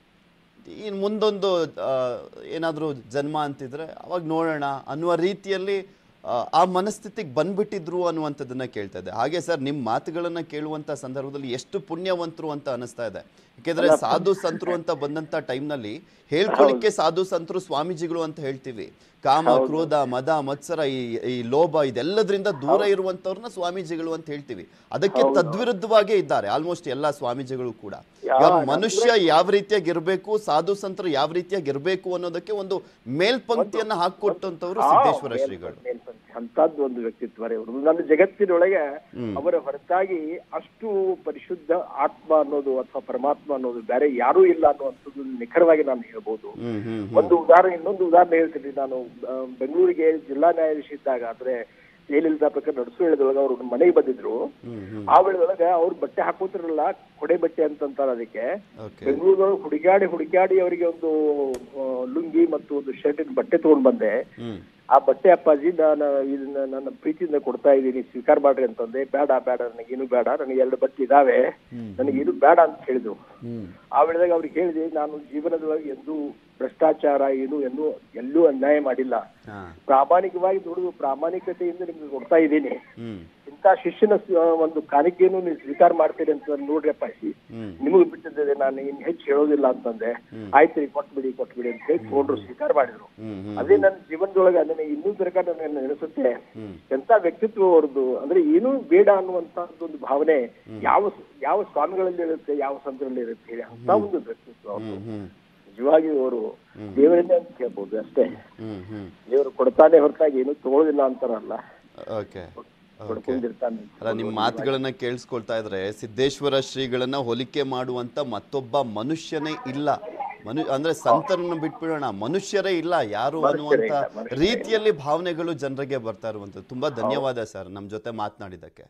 ಇನ್ ಮುಂದೊಂದು ಆ, ಏನಾದ್ರೂ ಜನ್ಮ ಅಂತಿದ್ರೆ ಅವಾಗ ನೋಡೋಣ ಅನ್ನುವ ರೀತಿಯಲ್ಲಿ ಆ, ಆ ಮನಸ್ಥಿತಿಗೆ ಬಂದ್ಬಿಟ್ಟಿದ್ರು ಅನ್ನುವಂಥದ್ದನ್ನ ಕೇಳ್ತಾ ಇದ್ದೆ ಹಾಗೆ ಸರ್ ನಿಮ್ಮ ಮಾತುಗಳನ್ನ ಕೇಳುವಂತ ಸಂದರ್ಭದಲ್ಲಿ ಎಷ್ಟು ಪುಣ್ಯವಂತರು ಅಂತ ಅನಿಸ್ತಾ ಇದೆ ಯಾಕೆಂದ್ರೆ ಅಲ್ಲ, ಸಾಧು ಸಂತರು ಅಂತ ಬಂದಂತ ಟೈಮ್ನಲ್ಲಿ ಹೇಳ್ಕೊಳ್ಳಿಕ್ಕೆ ಸಾಧು ಸಂತರು ಸ್ವಾಮೀಜಿಗಳು ಅಂತ ಹೇಳ್ತೀವಿ ಕಾಮ ಹೌದು. ಕ್ರೋಧ ಮದ ಮತ್ಸರ ಈ ಈ ಲೋಭ ಇದೆಲ್ಲದ್ರಿಂದ ದೂರ ಇರುವಂತವ್ರನ್ನ ಸ್ವಾಮೀಜಿಗಳು ಅಂತ ಹೇಳ್ತೀವಿ ಅದಕ್ಕೆ ಹೌದು. ತದ್ವಿರುದ್ಧವಾಗೇ ಇದ್ದಾರೆ ಆಲ್ಮೋಸ್ಟ್ ಎಲ್ಲಾ ಸ್ವಾಮೀಜಿಗಳು ಕೂಡ ಯಾ- ಈಗ ನಮ್ಗೆ- ಮನುಷ್ಯ ಯಾವ ರೀತಿಯಾಗಿ ಇರ್ಬೇಕು ಸಾಧು ಸಂತರು ಯಾವ ರೀತಿಯಾಗಿ ಇರ್ಬೇಕು ಅನ್ನೋದಕ್ಕೆ ಒಂದು ಮೇಲ್ಪಂಕ್ತಿಯನ್ನ ಹಾಕೊಟ್ಟಂತವ್ರು ಆ, ಸಿದ್ದೇಶ್ವರ ಮೇಲ್ಪಂಕ್ತಿ, ಶ್ರೀಗಳು ಮೇಲ್ಪಂಕ್ತಿ. ಅಂತದ್ದು ಒಂದು ವ್ಯಕ್ತಿತ್ವ ರೀ ಅವ್ರದ್ದು. ನನ್ನ ಜಗತ್ತಿನೊಳಗೆ ಹ್ಮ್. ಅವರ ಹೊರತಾಗಿ ಅಷ್ಟು ಪರಿಶುದ್ಧ ಆತ್ಮ ಅನ್ನೋದು ಅಥವಾ ಪರಮಾತ್ಮ ಅನ್ನೋದು ಬೇರೆ ಯಾರೂ ಇಲ್ಲ ಅನ್ನುವಂಥದ್ದು ನಿಖರವಾಗಿ ನಾನು ಹೇಳ್ಬೋದು ಹ್ಮ್ ಹ್ಮ್ ಒಂದು ಉದಾಹರಣೆ ಇನ್ನೊಂದು ಉದಾಹರಣೆ ಹೇಳ್ತೀನಿ ನಾನು ಆ, ಬೆಂಗಳೂರಿಗೆ ಜಿಲ್ಲಾ ನ್ಯಾಯಾಧೀಶ ಇದ್ದಾಗ ಅಂದ್ರೆ ಜಯಲಲಿತಾ ಪ್ರಕರಣ ನಡೆಸೋ ವೇಳೆದೊಳಗೆ ಅವರು ನಮ್ಮ ಮನೆಗೆ ಬಂದಿದ್ರು ಆ ವೇಳೆದೊಳಗೆ ಅವ್ರು ಬಟ್ಟೆ ಹಾಕೋತಿರಲ್ಲ ಕೊಡೆ ಬಟ್ಟೆ ಅಂತಂತಾರ ಅದಕ್ಕೆ ಓಕೆ ಬೆಂಗಳೂರೊಳಗೆ ಹುಡುಕಾಡಿ ಹುಡುಕಾಡಿ ಅವರಿಗೆ ಒಂದು ಆ, ಲುಂಗಿ ಮತ್ತು ಒಂದು ಶರ್ಟಿನ ಬಟ್ಟೆ ತಗೊಂಡ್ ಬಂದೆ ಹ್ಮ್ ಆ ಬಟ್ಟೆ ಅಪ್ಪಾಜಿ ನಾನು ಇದನ್ನ ನನ್ನ ಪ್ರೀತಿಯಿಂದ ಕೊಡ್ತಾ ಇದ್ದೀನಿ ಸ್ವೀಕಾರ ಮಾಡ್ರಿ ಅಂತಂದೆ ಬೇಡ ಬೇಡ ನನಗೇನು ಬೇಡ ನನಗೆ ಎರಡು ಬಟ್ಟೆ ಇದಾವೆ ನನಗೇನು ಬೇಡ ಅಂತ ಹೇಳಿದ್ರು ಹ್ಮ್ ಆ ವೇಳೆದಾಗ ಅವ್ರಿಗೆ ಹೇಳಿದೆ ನಾನು ಜೀವನದೊಳಗೆ ಎಂದೂ ಭ್ರಷ್ಟಾಚಾರ ಏನು ಎಂದು ಎಲ್ಲೂ ಅನ್ಯಾಯ ಮಾಡಿಲ್ಲ ಹಾ ಪ್ರಾಮಾಣಿಕವಾಗಿ ದುಡಿದು ಪ್ರಾಮಾಣಿಕತೆಯಿಂದ ನಿಮ್ಗೆ ಕೊಡ್ತಾ ಇದ್ದೀನಿ ಹ್ಮ್ ಇಂಥ ಶಿಷ್ಯನ ಸ- ಒಂದು ಕಾಣಿಕೆಯನ್ನು ನೀವು ಸ್ವೀಕಾರ ಮಾಡ್ತೀರಿ ಅಂತ ನೋಡ್ರಿ ಅಪ್ಪಾಜಿ ಹ್ಮ್ ನಿಮಗೆ ಬಿಟ್ಟಿದ್ದೆ ನಾನು ಇನ್ ಹೆಚ್ಚು ಹೇಳೋದಿಲ್ಲ ಅಂತಂದೆ ಆಯ್ತು ರೀ ಕೊಟ್ಬಿಡಿ ಕೊಟ್ಬಿಡಿ ಅಂತ ಹೇಳಿ ತಗೊಂಡ್ರು ಸ್ವೀಕಾರ ಮಾಡಿದ್ರು ಹ್ಮ್ ಹ್ಮ್ ಅದೇ ನನ್ನ ಜೀವನದೊಳಗೆ ನನಗೆ ಇನ್ನೂ ತನಕ ನನಗೆ ನೆನೆಸುತ್ತೆ ಹ್ಮ್ ಎಂತ ವ್ಯಕ್ತಿತ್ವ ಅವ್ರದ್ದು ಅಂದ್ರೆ ಏನೂ ಬೇಡ ಅನ್ನುವಂತ ಒಂದು ಭಾವನೆ ಯಾವ ಯಾವ ಸ್ವಾಮಿಗಳಲ್ಲಿ ಇರುತ್ತೆ ಯಾವ ಸಂತರಲ್ಲಿ ಇರುತ್ತೆ ಹೇಳಿ ಅಂತ ಒಂದು ವ್ಯಕ್ತಿತ್ವ ಅವ್ರದ್ದು ಹ್ಮ್ ಹ್ಮ್ ನಿಜವಾಗಿ ಅವರು ದೇವರನ್ನೇ ಅಂತ ಕೇಳ್ಬೋದು ಅಷ್ಟೇ ಹ್ಮ್ ಹ್ಮ್ ದೇವರು ಕೊಡ್ತಾನೆ ಹೊರತಾಗಿ ಏನು ತಗೊಳ್ಳೋದಿಲ್ಲ ಅಂತಾರಲ್ಲ ಓಕೆ ಕೊಡ್ಕೊಂಡಿರ್ತಾನೆ ಅಲ್ಲ ನಿಮ್ಮ ಮಾತುಗಳನ್ನ ಕೇಳಿಸ್ಕೊಳ್ತಾ ಇದ್ರೆ ಸಿದ್ದೇಶ್ವರ ಶ್ರೀಗಳನ್ನ ಹೋಲಿಕೆ ಮಾಡುವಂತ ಮತ್ತೊಬ್ಬ ಮನುಷ್ಯನೇ ಇಲ್ಲ ಮನು ಅಂದ್ರೆ ಸಂತರನ್ನು ಬಿಟ್ಬಿಡೋಣ ಮನುಷ್ಯರೇ ಇಲ್ಲ ಯಾರು ಅನ್ನುವಂತ ಇಲ್ಲ, ಮನುಷ್ಯರೇ ರೀತಿಯಲ್ಲಿ ಭಾವನೆಗಳು ಜನರಿಗೆ ಬರ್ತಾ ಇರುವಂತದ್ದು ತುಂಬಾ ಧನ್ಯವಾದ ಸರ್ ನಮ್ಮ ಜೊತೆ ಮಾತನಾಡಿದ್ದಕ್ಕೆ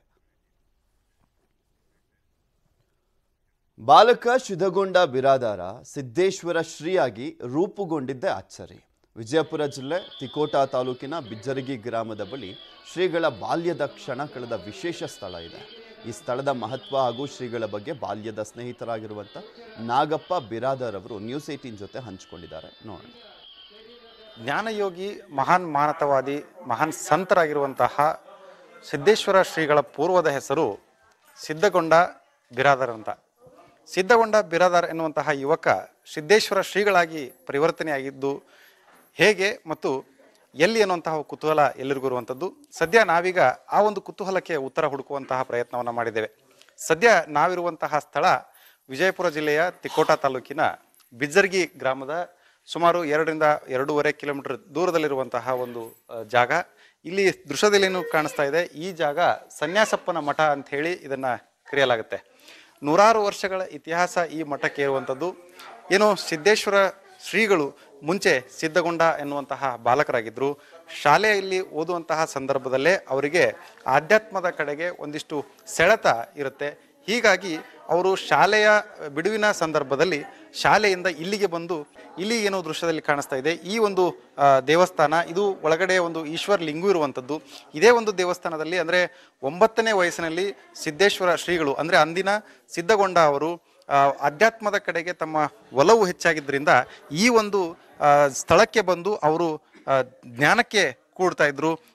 ಬಾಲಕ ಶುದ್ಧಗೊಂಡ ಬಿರಾದಾರ ಸಿದ್ದೇಶ್ವರ ಶ್ರೀಯಾಗಿ ರೂಪುಗೊಂಡಿದ್ದೇ ಅಚ್ಚರಿ ವಿಜಯಪುರ ಜಿಲ್ಲೆ ತಿಕೋಟ ತಾಲೂಕಿನ ಬಿಜ್ಜರಗಿ ಗ್ರಾಮದ ಬಳಿ ಶ್ರೀಗಳ ಬಾಲ್ಯದ ಕ್ಷಣ ಕಳೆದ ವಿಶೇಷ ಸ್ಥಳ ಇದೆ ಈ ಸ್ಥಳದ ಮಹತ್ವ ಹಾಗೂ ಶ್ರೀಗಳ ಬಗ್ಗೆ ಬಾಲ್ಯದ ಸ್ನೇಹಿತರಾಗಿರುವಂಥ ನಾಗಪ್ಪ ಬಿರಾದರ್ ಅವರು ನ್ಯೂಸ್ ಏಟೀನ್ ಜೊತೆ ಹಂಚಿಕೊಂಡಿದ್ದಾರೆ ನೋಡೋಣ ಜ್ಞಾನಯೋಗಿ ಮಹಾನ್ ಮಾನತವಾದಿ ಮಹಾನ್ ಸಂತರಾಗಿರುವಂತಹ ಸಿದ್ದೇಶ್ವರ ಶ್ರೀಗಳ ಪೂರ್ವದ ಹೆಸರು ಸಿದ್ಧಗೊಂಡ ಬಿರಾದರ್ ಅಂತ ಸಿದ್ಧಗೊಂಡ ಬಿರಾದರ್ ಎನ್ನುವಂತಹ ಯುವಕ ಸಿದ್ದೇಶ್ವರ ಶ್ರೀಗಳಾಗಿ ಪರಿವರ್ತನೆಯಾಗಿದ್ದು ಹೇಗೆ ಮತ್ತು ಎಲ್ಲಿ ಅನ್ನುವಂತಹ ಕುತೂಹಲ ಎಲ್ಲರಿಗೂ ಇರುವಂಥದ್ದು ಸದ್ಯ ನಾವೀಗ ಆ ಒಂದು ಕುತೂಹಲಕ್ಕೆ ಉತ್ತರ ಹುಡುಕುವಂತಹ ಪ್ರಯತ್ನವನ್ನು ಮಾಡಿದ್ದೇವೆ ಸದ್ಯ ನಾವಿರುವಂತಹ ಸ್ಥಳ ವಿಜಯಪುರ ಜಿಲ್ಲೆಯ ತಿಕೋಟ ತಾಲೂಕಿನ ಬಿಜ್ಜರ್ಗಿ ಗ್ರಾಮದ ಸುಮಾರು ಎರಡರಿಂದ ಎರಡೂವರೆ ಕಿಲೋಮೀಟರ್ ದೂರದಲ್ಲಿರುವಂತಹ ಒಂದು ಆ, ಜಾಗ ಇಲ್ಲಿ ದೃಶ್ಯದಲ್ಲಿ ಏನು ಕಾಣಿಸ್ತಾ ಇದೆ ಈ ಜಾಗ ಸನ್ಯಾಸಪ್ಪನ ಮಠ ಅಂತ ಹೇಳಿ ಇದನ್ನ ಕರೆಯಲಾಗುತ್ತೆ ನೂರಾರು ವರ್ಷಗಳ ಇತಿಹಾಸ ಈ ಮಠಕ್ಕೆ ಇರುವಂಥದ್ದು ಏನು ಸಿದ್ದೇಶ್ವರ ಶ್ರೀಗಳು ಮುಂಚೆ ಸಿದ್ಧಗೊಂಡ ಎನ್ನುವಂತಹ ಬಾಲಕರಾಗಿದ್ದರು ಶಾಲೆಯಲ್ಲಿ ಓದುವಂತಹ ಸಂದರ್ಭದಲ್ಲೇ ಅವರಿಗೆ ಆಧ್ಯಾತ್ಮದ ಕಡೆಗೆ ಒಂದಿಷ್ಟು ಸೆಳೆತ ಇರುತ್ತೆ ಹೀಗಾಗಿ ಅವರು ಶಾಲೆಯ ಬಿಡುವಿನ ಸಂದರ್ಭದಲ್ಲಿ ಶಾಲೆಯಿಂದ ಇಲ್ಲಿಗೆ ಬಂದು ಇಲ್ಲಿ ಏನೋ ದೃಶ್ಯದಲ್ಲಿ ಕಾಣಿಸ್ತಾ ಇದೆ ಈ ಒಂದು ಆ, ದೇವಸ್ಥಾನ ಇದು ಒಳಗಡೆ ಒಂದು ಈಶ್ವರ ಲಿಂಗು ಇರುವಂಥದ್ದು ಇದೇ ಒಂದು ದೇವಸ್ಥಾನದಲ್ಲಿ ಅಂದರೆ ಒಂಬತ್ತನೇ ವಯಸ್ಸಿನಲ್ಲಿ ಸಿದ್ದೇಶ್ವರ ಶ್ರೀಗಳು ಅಂದರೆ ಅಂದಿನ ಸಿದ್ಧಗೊಂಡ ಅವರು ಆ, ಅಧ್ಯಾತ್ಮದ ಕಡೆಗೆ ತಮ್ಮ ಒಲವು ಹೆಚ್ಚಾಗಿದ್ದರಿಂದ ಈ ಒಂದು ಆ, ಸ್ಥಳಕ್ಕೆ ಬಂದು ಅವರು ಆ, ಜ್ಞಾನಕ್ಕೆ ಕೂಡ್ತಾ ಇದ್ರು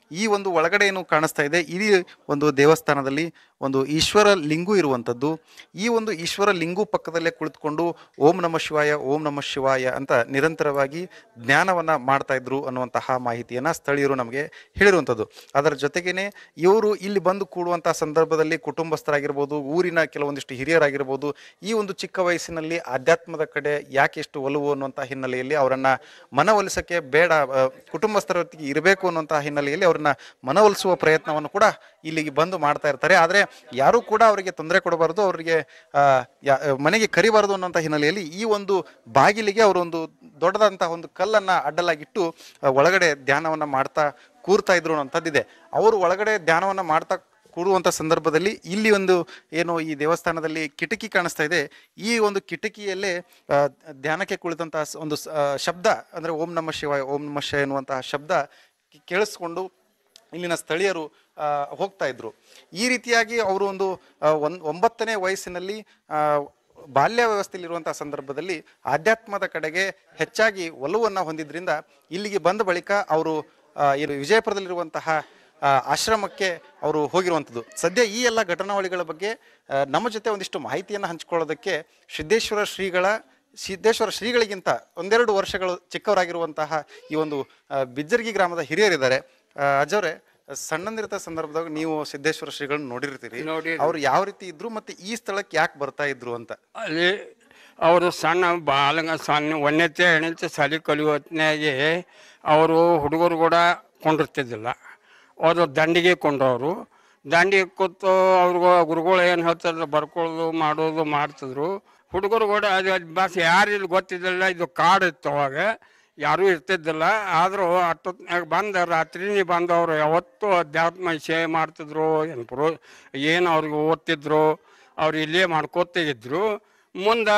ಈ ಒಂದು ಒಳಗಡೆ ಏನು ಕಾಣಿಸ್ತಾ ಇದೆ ಈ ಒಂದು ದೇವಸ್ಥಾನದಲ್ಲಿ ಒಂದು ಈಶ್ವರ ಲಿಂಗು ಇರುವಂಥದ್ದು ಈ ಒಂದು ಈಶ್ವರ ಲಿಂಗು ಪಕ್ಕದಲ್ಲೇ ಕುಳಿತುಕೊಂಡು ಓಂ ನಮ ಶಿವಾಯ ಓಂ ನಮ ಶಿವಾಯ ಅಂತ ನಿರಂತರವಾಗಿ ಜ್ಞಾನವನ್ನ ಮಾಡ್ತಾ ಇದ್ರು ಅನ್ನುವಂತಹ ಮಾಹಿತಿಯನ್ನ ಸ್ಥಳೀಯರು ನಮಗೆ ಹೇಳಿರುವಂಥದ್ದು ಅದರ ಜೊತೆಗೇನೆ ಇವರು ಇಲ್ಲಿ ಬಂದು ಕೂಡುವಂತಹ ಸಂದರ್ಭದಲ್ಲಿ ಕುಟುಂಬಸ್ಥರಾಗಿರ್ಬೋದು ಊರಿನ ಕೆಲವೊಂದಿಷ್ಟು ಹಿರಿಯರಾಗಿರ್ಬೋದು ಈ ಒಂದು ಚಿಕ್ಕ ವಯಸ್ಸಿನಲ್ಲಿ ಆಧ್ಯಾತ್ಮದ ಕಡೆ ಯಾಕೆ ಎಷ್ಟು ಒಲವು ಅನ್ನುವಂಥ ಹಿನ್ನೆಲೆಯಲ್ಲಿ ಅವರನ್ನ ಮನವೊಲಿಸಕ್ಕೆ ಬೇಡ ಆ, ಕುಟುಂಬಸ್ಥರ ಹೊತ್ತಿಗೆ ಇರಬೇಕು ಅನ್ನುವಂತಹ ಹಿನ್ನೆಲೆಯಲ್ಲಿ ಅವರನ್ನ ಮನವೊಲಿಸುವ ಪ್ರಯತ್ನವನ್ನು ಕೂಡ ಇಲ್ಲಿಗೆ ಬಂದು ಮಾಡ್ತಾ ಇರ್ತಾರೆ ಆದರೆ ಯಾರೂ ಕೂಡ ಅವರಿಗೆ ತೊಂದರೆ ಕೊಡಬಾರದು ಅವರಿಗೆ ಆ, ಯಾ- ಮನೆಗೆ ಕರಿಬಾರದು ಅನ್ನೋಂಥ ಹಿನ್ನೆಲೆಯಲ್ಲಿ ಈ ಒಂದು ಬಾಗಿಲಿಗೆ ಅವರು ಒಂದು ದೊಡ್ಡದಂತಹ ಒಂದು ಕಲ್ಲನ್ನ ಅಡ್ಡಲಾಗಿಟ್ಟು ಆ, ಒಳಗಡೆ ಧ್ಯಾನವನ್ನ ಮಾಡ್ತಾ ಕೂರ್ತಾ ಇದ್ರು ಅನ್ನೋಂಥದ್ದಿದೆ ಅವರು ಒಳಗಡೆ ಧ್ಯಾನವನ್ನ ಮಾಡ್ತಾ ಕೂಡುವಂಥ ಸಂದರ್ಭದಲ್ಲಿ ಇಲ್ಲಿ ಒಂದು ಏನು ಈ ದೇವಸ್ಥಾನದಲ್ಲಿ ಕಿಟಕಿ ಕಾಣಿಸ್ತಾ ಇದೆ ಈ ಒಂದು ಕಿಟಕಿಯಲ್ಲೇ ಆ, ಧ್ಯಾನಕ್ಕೆ ಕುಳಿತಂತಹ ಸ- ಒಂದು ಸ- ಆ, ಶಬ್ದ ಅಂದ್ರೆ ಓಂ ನಮ ಶಿವಾಯ ಓಂ ನಮ ಶಿವಾಯ ಎನ್ನುವಂತಹ ಶಬ್ದ ಕೇ- ಕೇಳಿಸ್ಕೊಂಡು ಇಲ್ಲಿನ ಸ್ಥಳೀಯರು ಆ, ಹೋಗ್ತಾ ಇದ್ರು ಈ ರೀತಿಯಾಗಿ ಅವರು ಒಂದು ಆ, ಒಂದ್ ಒಂಬತ್ತನೇ ವಯಸ್ಸಿನಲ್ಲಿ ಆ, ಬಾಲ್ಯ ವ್ಯವಸ್ಥೆಯಲ್ಲಿರುವಂತಹ ಸಂದರ್ಭದಲ್ಲಿ ಆಧ್ಯಾತ್ಮದ ಕಡೆಗೆ ಹೆಚ್ಚಾಗಿ ಒಲವನ್ನು ಹೊಂದಿದ್ರಿಂದ ಇಲ್ಲಿಗೆ ಬಂದ ಬಳಿಕ ಅವರು ಆ, ಏನು ವಿಜಯಪುರದಲ್ಲಿರುವಂತಹ ಆ, ಆಶ್ರಮಕ್ಕೆ ಅವರು ಹೋಗಿರುವಂಥದ್ದು ಸದ್ಯ ಈ ಎಲ್ಲ ಘಟನಾವಳಿಗಳ ಬಗ್ಗೆ ಆ, ನಮ್ಮ ಜೊತೆ ಒಂದಿಷ್ಟು ಮಾಹಿತಿಯನ್ನು ಹಂಚಿಕೊಳ್ಳೋದಕ್ಕೆ ಸಿದ್ದೇಶ್ವರ ಶ್ರೀಗಳ ಸಿದ್ದೇಶ್ವರ ಶ್ರೀಗಳಿಗಿಂತ ಒಂದೆರಡು ವರ್ಷಗಳು ಚಿಕ್ಕವರಾಗಿರುವಂತಹ ಈ ಒಂದು ಆ, ಬಿಜ್ಜರ್ಗಿ ಗ್ರಾಮದ ಹಿರಿಯರಿದ್ದಾರೆ ಆ, ಅಜ್ಜವ್ರೆ ಸಣ್ಣಂದಿರತ ಸಂದರ್ಭದಾಗ ನೀವು ಸಿದ್ದೇಶ್ವರ ಶ್ರೀಗಳನ್ನ ನೋಡಿರ್ತೀರಿ ಅವ್ರು ಯಾವ ರೀತಿ ಇದ್ರು ಮತ್ತೆ ಈ ಸ್ಥಳಕ್ಕೆ ಯಾಕೆ ಬರ್ತಾ ಇದ್ರು ಅಂತ ಅಲ್ಲಿ ಅವರು ಸಣ್ಣ ಬಾಲಂಗ ಸಣ್ಣ ಒಂದನೇ ಎಣ್ಣೆ ಸಾಲಿ ಕಲಿಯೋ ಹೊತ್ನ್ಯಾಗೆ ಅವರು ಹುಡುಗರು ಕೂಡ ಕೊಂಡಿರ್ತಿದ್ದಿಲ್ಲ ಅವರು ದಂಡಿಗೆ ಕೊಂಡವರು ದಂಡಿಗೆ ಕೂತು ಅವ್ರಿಗೂ ಗುರುಗಳು ಏನು ಹೇಳ್ತಾರಲ್ಲ ಬರ್ಕೊಳ್ಳೋದು ಮಾಡೋದು ಮಾಡ್ತಿದ್ರು ಹುಡುಗರು ಕೂಡ ಅದು ಬಸ್ ಯಾರು ಇಲ್ಲಿ ಗೊತ್ತಿದ್ದಿಲ್ಲ ಇದು ಕಾಡು ಇತ್ತು ಅವಾಗ ಯಾರೂ ಇರ್ತಿದ್ದಿಲ್ಲ ಆದರೂ ಅಷ್ಟೊತ್ನಾಗ ಬಂದ ರಾತ್ರಿನೇ ಬಂದವರು ಯಾವತ್ತೂ ಅಧ್ಯಾತ್ಮ ಸೇವೆ ಮಾಡ್ತಿದ್ರು ಏನು ಪ್ರೋ ಏನು ಅವ್ರಿಗೆ ಓದ್ತಿದ್ರು ಅವ್ರು ಇಲ್ಲೇ ಮಾಡ್ಕೋತ ಇದ್ರು ಮುಂದೆ